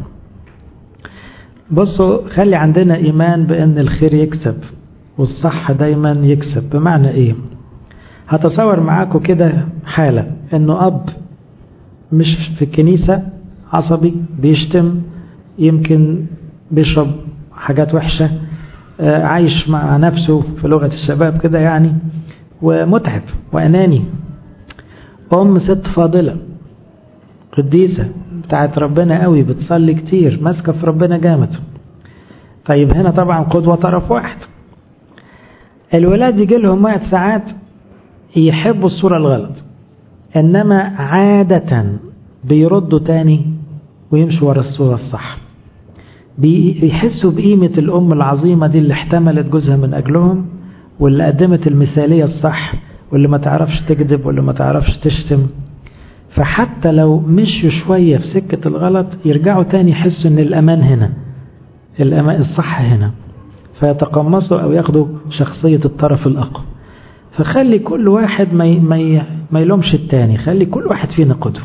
S1: بصوا خلي عندنا إيمان بأن الخير يكسب والصح دايما يكسب بمعنى إيه هتصور معاكم كده حالة أنه أب مش في الكنيسة عصبي بيشتم يمكن بيشرب حاجات وحشة عايش مع نفسه في لغة الشباب كده يعني ومتعب وأناني أم ست فاضلة قديسة بتاعت ربنا قوي بتصلي كتير ماسكة في ربنا جامد طيب هنا طبعا قدوة طرف واحد الولاد يجي لهم وقت ساعات يحبوا الصورة الغلط إنما عادة بيردوا تاني ويمشوا ورا الصورة الصح بيحسوا بقيمة الأم العظيمة دي اللي احتملت جوزها من أجلهم واللي قدمت المثالية الصح واللي ما تعرفش تكذب واللي ما تعرفش تشتم فحتى لو مشوا شوية في سكة الغلط يرجعوا تاني يحسوا ان الأمان هنا الأمان الصح هنا فيتقمصوا أو ياخدوا شخصية الطرف الأقوى فخلي كل واحد ما ما ما يلومش التاني خلي كل واحد فينا قدوة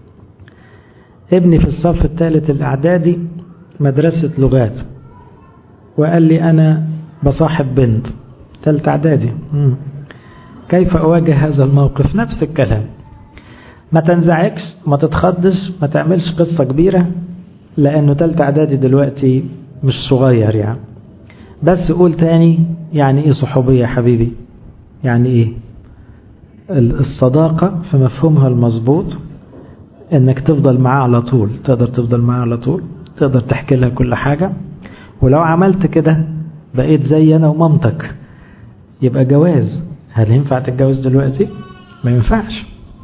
S1: ابني في الصف الثالث الإعدادي مدرسة لغات وقال لي أنا بصاحب بنت ثالث إعدادي كيف أواجه هذا الموقف نفس الكلام ما تنزعجش ما تتخضش ما تعملش قصة كبيرة لأنه تالتة إعدادي دلوقتي مش صغير يعني بس قول تاني يعني إيه صحوبية يا حبيبي يعني إيه الصداقة في مفهومها المظبوط إنك تفضل معاه على طول تقدر تفضل معاه على طول تقدر تحكي لها كل حاجة ولو عملت كده بقيت زي أنا ومامتك يبقى جواز هل ينفع تتجوز دلوقتي؟ ما ينفعش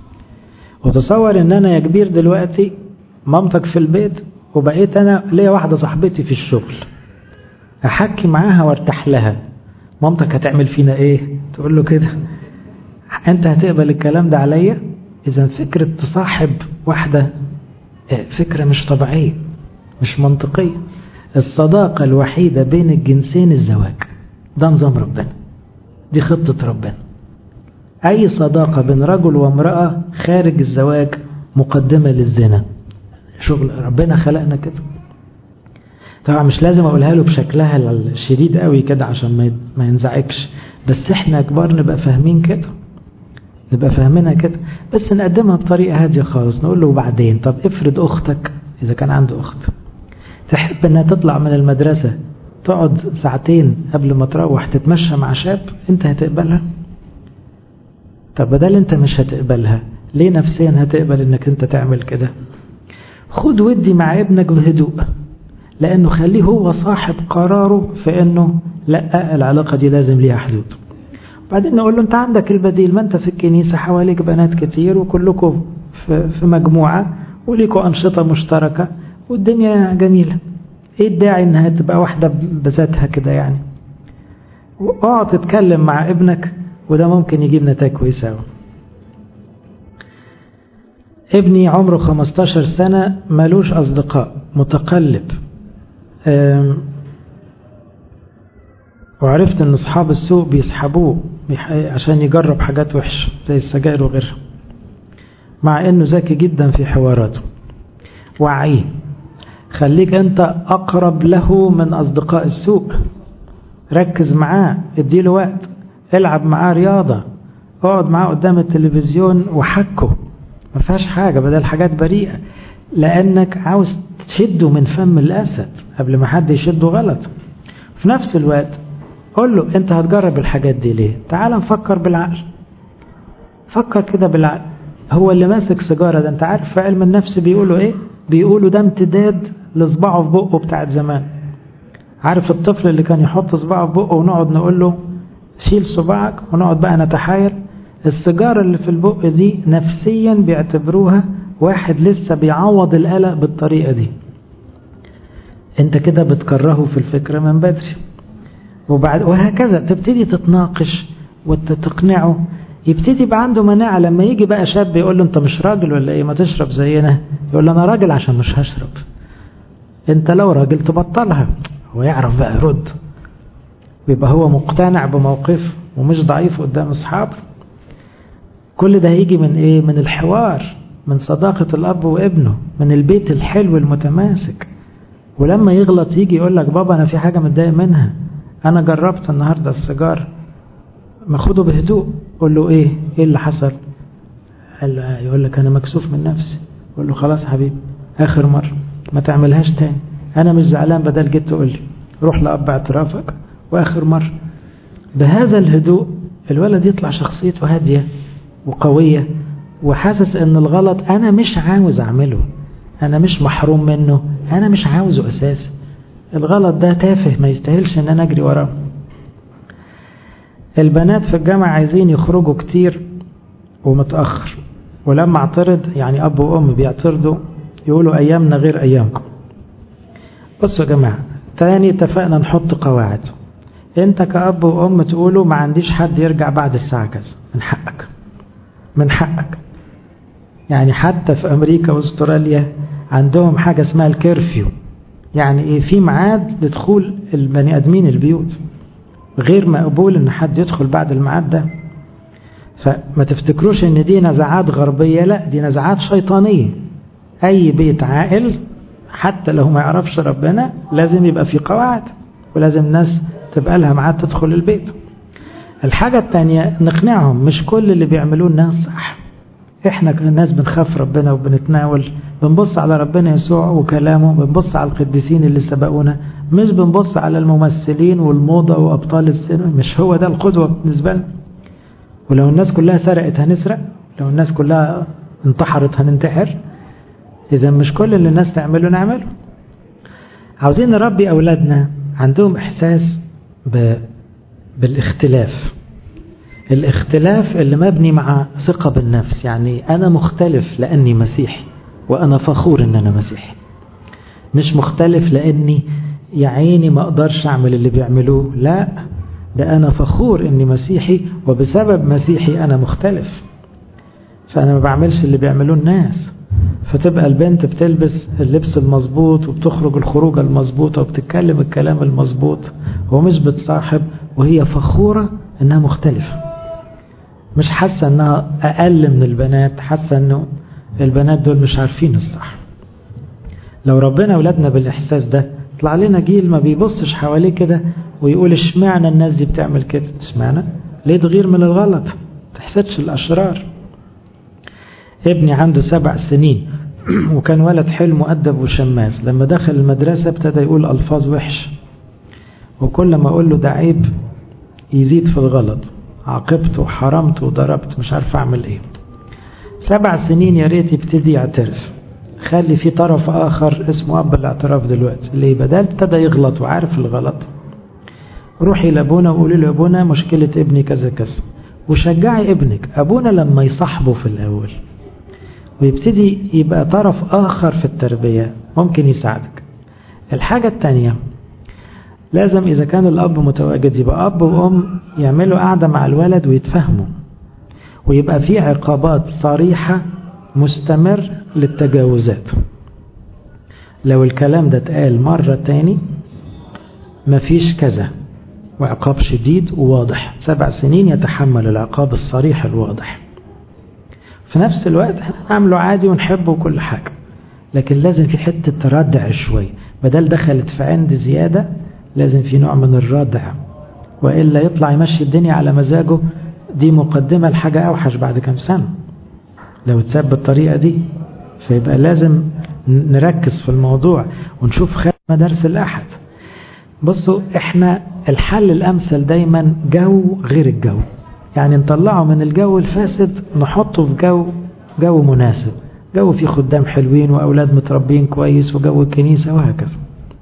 S1: وتصور ان انا يا كبير دلوقتي مامتك في البيت وبقيت انا ليا واحده صاحبتي في الشغل احكي معاها وارتاح لها مامتك هتعمل فينا ايه تقول له كده انت هتقبل الكلام ده عليا اذا فكره تصاحب واحده فكره مش طبيعيه مش منطقيه الصداقه الوحيده بين الجنسين الزواج ده نظام ربنا دي خطه ربنا أي صداقة بين رجل وامرأة خارج الزواج مقدمة للزنا شغل ربنا خلقنا كده طبعا مش لازم أقولها له بشكلها الشديد قوي كده عشان ما ينزعجش بس احنا كبار نبقى فاهمين كده نبقى فاهمينها كده بس نقدمها بطريقة هادية خالص نقول له وبعدين طب افرض أختك إذا كان عنده أخت تحب إنها تطلع من المدرسة تقعد ساعتين قبل ما تروح تتمشى مع شاب أنت هتقبلها طب بدل انت مش هتقبلها ليه نفسيا هتقبل انك انت تعمل كده خد ودي مع ابنك بهدوء لانه خليه هو صاحب قراره في انه لا العلاقة دي لازم ليها حدود بعدين نقول له انت عندك البديل ما انت في الكنيسة حواليك بنات كتير وكلكم في, في مجموعة وليكوا أنشطة مشتركة والدنيا جميلة ايه الداعي انها تبقى واحدة بذاتها كده يعني اقعد تتكلم مع ابنك وده ممكن يجيب نتائج كويسة أوي ابني عمره 15 سنة ملوش أصدقاء متقلب وعرفت ان اصحاب السوق بيسحبوه عشان يجرب حاجات وحشة زي السجائر وغيرها مع انه ذكي جدا في حواراته وعيه خليك انت اقرب له من اصدقاء السوق ركز معاه اديله وقت العب معاه رياضة اقعد معاه قدام التلفزيون وحكه ما فيهاش حاجة بدل حاجات بريئة لأنك عاوز تشده من فم الأسد قبل ما حد يشده غلط في نفس الوقت قول له انت هتجرب الحاجات دي ليه تعال نفكر بالعقل فكر كده بالعقل هو اللي ماسك سيجاره ده انت عارف في علم النفس بيقولوا ايه بيقولوا ده امتداد لصباعه في بقه بتاعت زمان عارف الطفل اللي كان يحط صباعه في بقه ونقعد نقول له شيل صباعك ونقعد بقى نتحايل السيجاره اللي في البق دي نفسيا بيعتبروها واحد لسه بيعوض القلق بالطريقه دي انت كده بتكرهه في الفكره من بدري وبعد وهكذا تبتدي تتناقش وتقنعه يبتدي يبقى عنده مناعة لما يجي بقى شاب يقول له انت مش راجل ولا ايه ما تشرب زينا يقول له انا راجل عشان مش هشرب انت لو راجل تبطلها هو يعرف بقى يرد بيبقى هو مقتنع بموقفه ومش ضعيف قدام اصحابه كل ده هيجي من ايه من الحوار من صداقة الاب وابنه من البيت الحلو المتماسك ولما يغلط يجي يقول لك بابا انا في حاجة متضايق منها انا جربت النهاردة السيجار ما خده بهدوء قول له ايه ايه اللي حصل قال له يقول لك انا مكسوف من نفسي قول له خلاص حبيبي اخر مرة ما تعملهاش تاني انا مش زعلان بدل جيت تقول لي روح لاب اعترافك واخر مرة بهذا الهدوء الولد يطلع شخصيته هادية وقوية وحاسس ان الغلط انا مش عاوز اعمله انا مش محروم منه انا مش عاوزه اساسا الغلط ده تافه ما يستاهلش ان انا اجري وراه البنات في الجامعة عايزين يخرجوا كتير ومتأخر ولما اعترض يعني أب وأم بيعترضوا يقولوا أيامنا غير أيامكم بصوا يا جماعة تاني اتفقنا نحط قواعد انت كأب وأم تقولوا ما عنديش حد يرجع بعد الساعة كذا من حقك من حقك يعني حتى في أمريكا واستراليا عندهم حاجة اسمها الكيرفيو يعني ايه في ميعاد لدخول البني ادمين البيوت غير مقبول ان حد يدخل بعد الميعاد ده فما تفتكروش ان دي نزعات غربية لا دي نزعات شيطانية اي بيت عاقل حتى لو ما يعرفش ربنا لازم يبقى في قواعد ولازم ناس تبقى لها ميعاد تدخل البيت الحاجة التانية نقنعهم مش كل اللي بيعملوه الناس صح احنا كناس بنخاف ربنا وبنتناول بنبص على ربنا يسوع وكلامه بنبص على القديسين اللي سبقونا مش بنبص على الممثلين والموضة وأبطال السينما مش هو ده القدوة بالنسبة لنا ولو الناس كلها سرقت هنسرق لو الناس كلها انتحرت هننتحر إذا مش كل اللي الناس تعمله نعمله عاوزين نربي أولادنا عندهم إحساس ب... بالاختلاف الاختلاف اللي مبني مع ثقة بالنفس يعني أنا مختلف لأني مسيحي وأنا فخور إن أنا مسيحي مش مختلف لأني يا عيني ما أقدرش أعمل اللي بيعملوه لا ده أنا فخور إني مسيحي وبسبب مسيحي أنا مختلف فأنا ما بعملش اللي بيعملوه الناس فتبقى البنت بتلبس اللبس المظبوط وبتخرج الخروجة المظبوطة وبتتكلم الكلام المظبوط ومش بتصاحب وهي فخورة إنها مختلفة مش حاسة إنها أقل من البنات حاسة إنه البنات دول مش عارفين الصح لو ربنا ولادنا بالإحساس ده طلع لنا جيل ما بيبصش حواليه كده ويقول اشمعنى الناس دي بتعمل كده اشمعنى ليه تغير من الغلط تحسدش الأشرار ابني عنده سبع سنين وكان ولد حلو مؤدب وشماس لما دخل المدرسة ابتدى يقول ألفاظ وحش وكل ما أقول له ده عيب يزيد في الغلط عاقبته وحرمته وضربت مش عارف أعمل إيه سبع سنين يا ريت يبتدي يعترف خلي في طرف آخر اسمه أب الاعتراف دلوقتي اللي بدل ابتدى يغلط وعارف الغلط روحي لأبونا وقولي له أبونا مشكلة ابني كذا كذا وشجعي ابنك أبونا لما يصاحبه في الأول ويبتدي يبقى طرف آخر في التربية ممكن يساعدك الحاجة التانية لازم إذا كان الأب متواجد يبقى أب وأم يعملوا قعدة مع الولد ويتفهموا ويبقى في عقابات صريحة مستمر للتجاوزات لو الكلام ده اتقال مرة تاني مفيش كذا وعقاب شديد وواضح سبع سنين يتحمل العقاب الصريح الواضح في نفس الوقت نعمله عادي ونحبه وكل حاجة لكن لازم في حتة تردع شوي بدل دخلت في عند زيادة لازم في نوع من الردع وإلا يطلع يمشي الدنيا على مزاجه دي مقدمة لحاجة أوحش بعد كم سنة لو تساب بالطريقة دي فيبقى لازم نركز في الموضوع ونشوف خير مدارس الأحد بصوا احنا الحل الامثل دايما جو غير الجو يعني نطلعه من الجو الفاسد نحطه في جو جو مناسب جو فيه خدام حلوين واولاد متربين كويس وجو الكنيسه وهكذا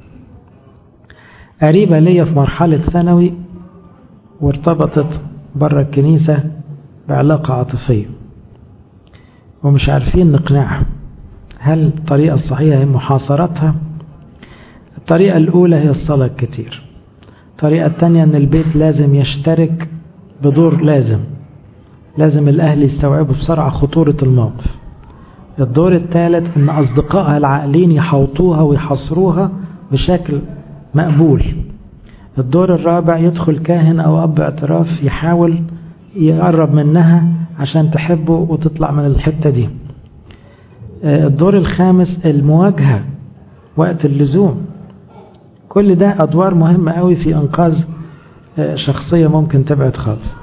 S1: قريبه ليا في مرحله ثانوي وارتبطت بره الكنيسه بعلاقه عاطفيه ومش عارفين نقنعها هل الطريقه الصحيحه هي محاصرتها الطريقه الاولى هي الصلاه كتير الطريقه الثانيه ان البيت لازم يشترك بدور لازم لازم الأهل يستوعبوا بسرعة خطورة الموقف الدور الثالث أن أصدقائها العاقلين يحوطوها ويحصروها بشكل مقبول الدور الرابع يدخل كاهن أو أب اعتراف يحاول يقرب منها عشان تحبه وتطلع من الحتة دي الدور الخامس المواجهة وقت اللزوم كل ده أدوار مهمة قوي في إنقاذ شخصية ممكن تبعد خالص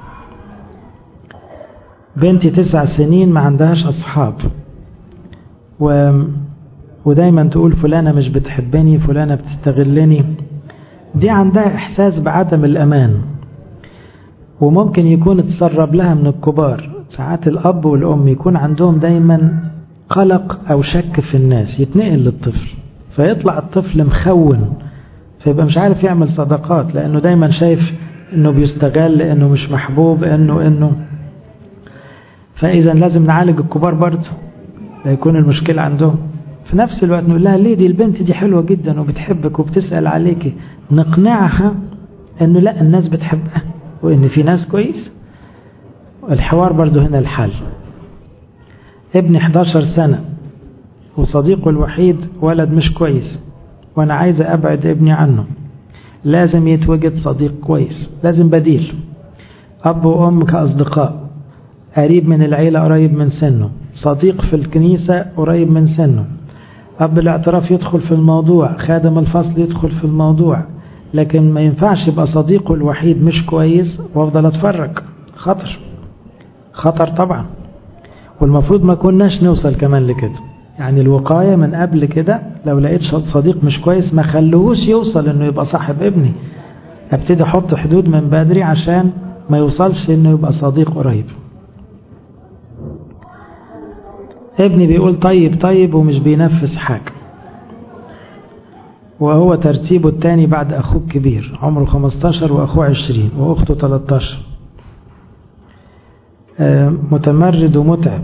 S1: بنتي تسع سنين ما عندهاش أصحاب و... ودايما تقول فلانة مش بتحبني فلانة بتستغلني دي عندها إحساس بعدم الأمان وممكن يكون اتسرب لها من الكبار ساعات الأب والأم يكون عندهم دايما قلق أو شك في الناس يتنقل للطفل فيطلع الطفل مخون فيبقى مش عارف يعمل صداقات لأنه دايما شايف انه بيستغل لانه مش محبوب انه انه فاذا لازم نعالج الكبار برضه لا يكون المشكله عندهم في نفس الوقت نقول لها ليه دي البنت دي حلوه جدا وبتحبك وبتسال عليكي نقنعها انه لا الناس بتحبها وان في ناس كويس الحوار برضه هنا الحل ابني 11 سنه وصديقه الوحيد ولد مش كويس وانا عايزه ابعد ابني عنه لازم يتوجد صديق كويس لازم بديل أب وأم كأصدقاء قريب من العيلة قريب من سنه صديق في الكنيسة قريب من سنه أب الاعتراف يدخل في الموضوع خادم الفصل يدخل في الموضوع لكن ما ينفعش يبقى صديقه الوحيد مش كويس وافضل اتفرج خطر خطر طبعا والمفروض ما كناش نوصل كمان لكده يعني الوقاية من قبل كده لو لقيت صديق مش كويس ما خلوهوش يوصل انه يبقى صاحب ابني ابتدي احط حدود من بدري عشان ما يوصلش انه يبقى صديق قريب ابني بيقول طيب طيب ومش بينفذ حاجة وهو ترتيبه الثاني بعد أخوه الكبير عمره 15 وأخوه 20 وأخته 13 متمرد ومتعب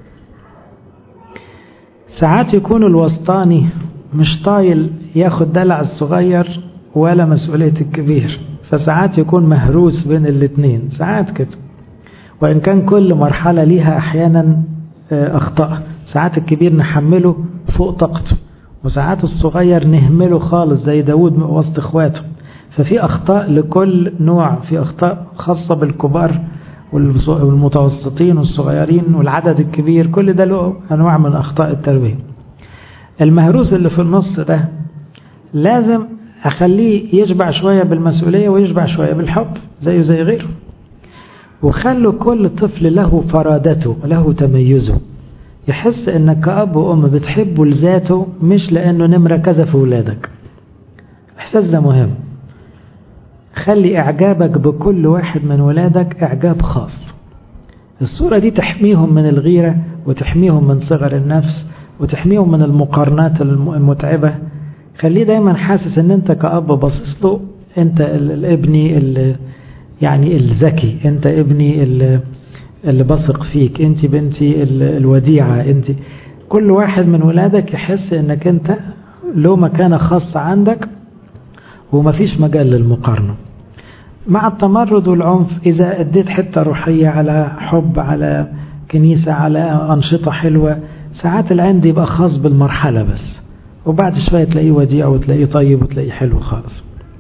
S1: ساعات يكون الوسطاني مش طايل ياخد دلع الصغير ولا مسؤولية الكبير فساعات يكون مهروس بين الاتنين ساعات كده وإن كان كل مرحلة ليها أحيانا أخطاء ساعات الكبير نحمله فوق طاقته وساعات الصغير نهمله خالص زي داود وسط اخواته ففي أخطاء لكل نوع في أخطاء خاصة بالكبار والمتوسطين والصغيرين والعدد الكبير كل ده له أنواع من أخطاء التربية المهروس اللي في النص ده لازم أخليه يشبع شوية بالمسؤولية ويشبع شوية بالحب زيه زي غيره وخلوا كل طفل له فرادته له تميزه يحس انك كأب وأم بتحبه لذاته مش لأنه نمرة كذا في ولادك الإحساس ده مهم خلي إعجابك بكل واحد من ولادك إعجاب خاص الصورة دي تحميهم من الغيرة وتحميهم من صغر النفس وتحميهم من المقارنات المتعبة خليه دايما حاسس ان انت كأب باصص له انت الابني اللي يعني الذكي انت ابني اللي, اللي بثق فيك انت بنتي الوديعة انت كل واحد من ولادك يحس انك انت له مكانة خاصة عندك ومفيش مجال للمقارنة مع التمرد والعنف إذا أديت حتة روحية على حب على كنيسة على أنشطة حلوة ساعات العند يبقى خاص بالمرحلة بس وبعد شوية تلاقيه وديع وتلاقيه طيب وتلاقيه حلو خالص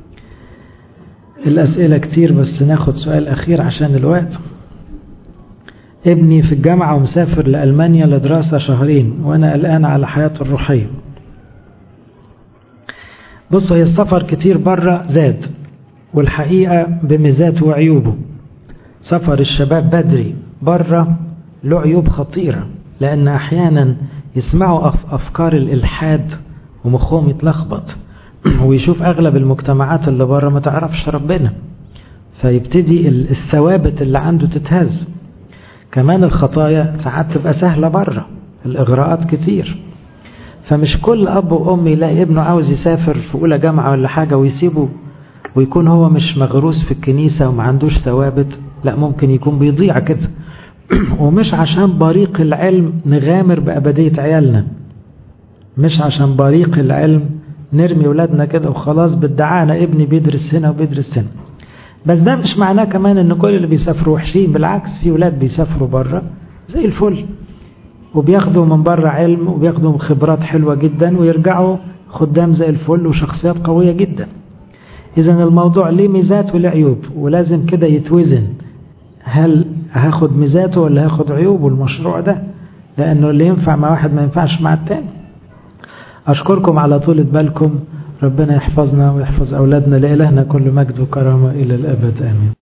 S1: الأسئلة كتير بس ناخد سؤال أخير عشان الوقت ابني في الجامعة ومسافر لألمانيا لدراسة شهرين وأنا قلقان على حياته الروحية بصوا هي السفر كتير بره زاد والحقيقة بميزاته وعيوبه سفر الشباب بدري بره له عيوب خطيرة لأن أحيانا يسمعوا أفكار الإلحاد ومخهم يتلخبط ويشوف أغلب المجتمعات اللي بره ما تعرفش ربنا فيبتدي الثوابت اللي عنده تتهز كمان الخطايا ساعات تبقى سهلة بره الإغراءات كتير فمش كل أب وأم يلاقي ابنه عاوز يسافر في أولى جامعة ولا حاجة ويسيبه ويكون هو مش مغروس في الكنيسة وما عندوش ثوابت لا ممكن يكون بيضيع كده ومش عشان بريق العلم نغامر بأبدية عيالنا مش عشان بريق العلم نرمي ولادنا كده وخلاص بدعانا ابني بيدرس هنا وبيدرس هنا بس ده مش معناه كمان ان كل اللي بيسافروا وحشين بالعكس في ولاد بيسافروا بره زي الفل وبياخدوا من بره علم وبياخدوا خبرات حلوة جدا ويرجعوا خدام زي الفل وشخصيات قوية جدا إذا الموضوع ليه ميزات وله عيوب ولازم كده يتوزن هل هاخد ميزاته ولا هاخد عيوبه المشروع ده لأنه اللي ينفع مع واحد ما ينفعش مع التاني أشكركم على طولة بالكم ربنا يحفظنا ويحفظ أولادنا لإلهنا كل مجد وكرامة إلى الأبد آمين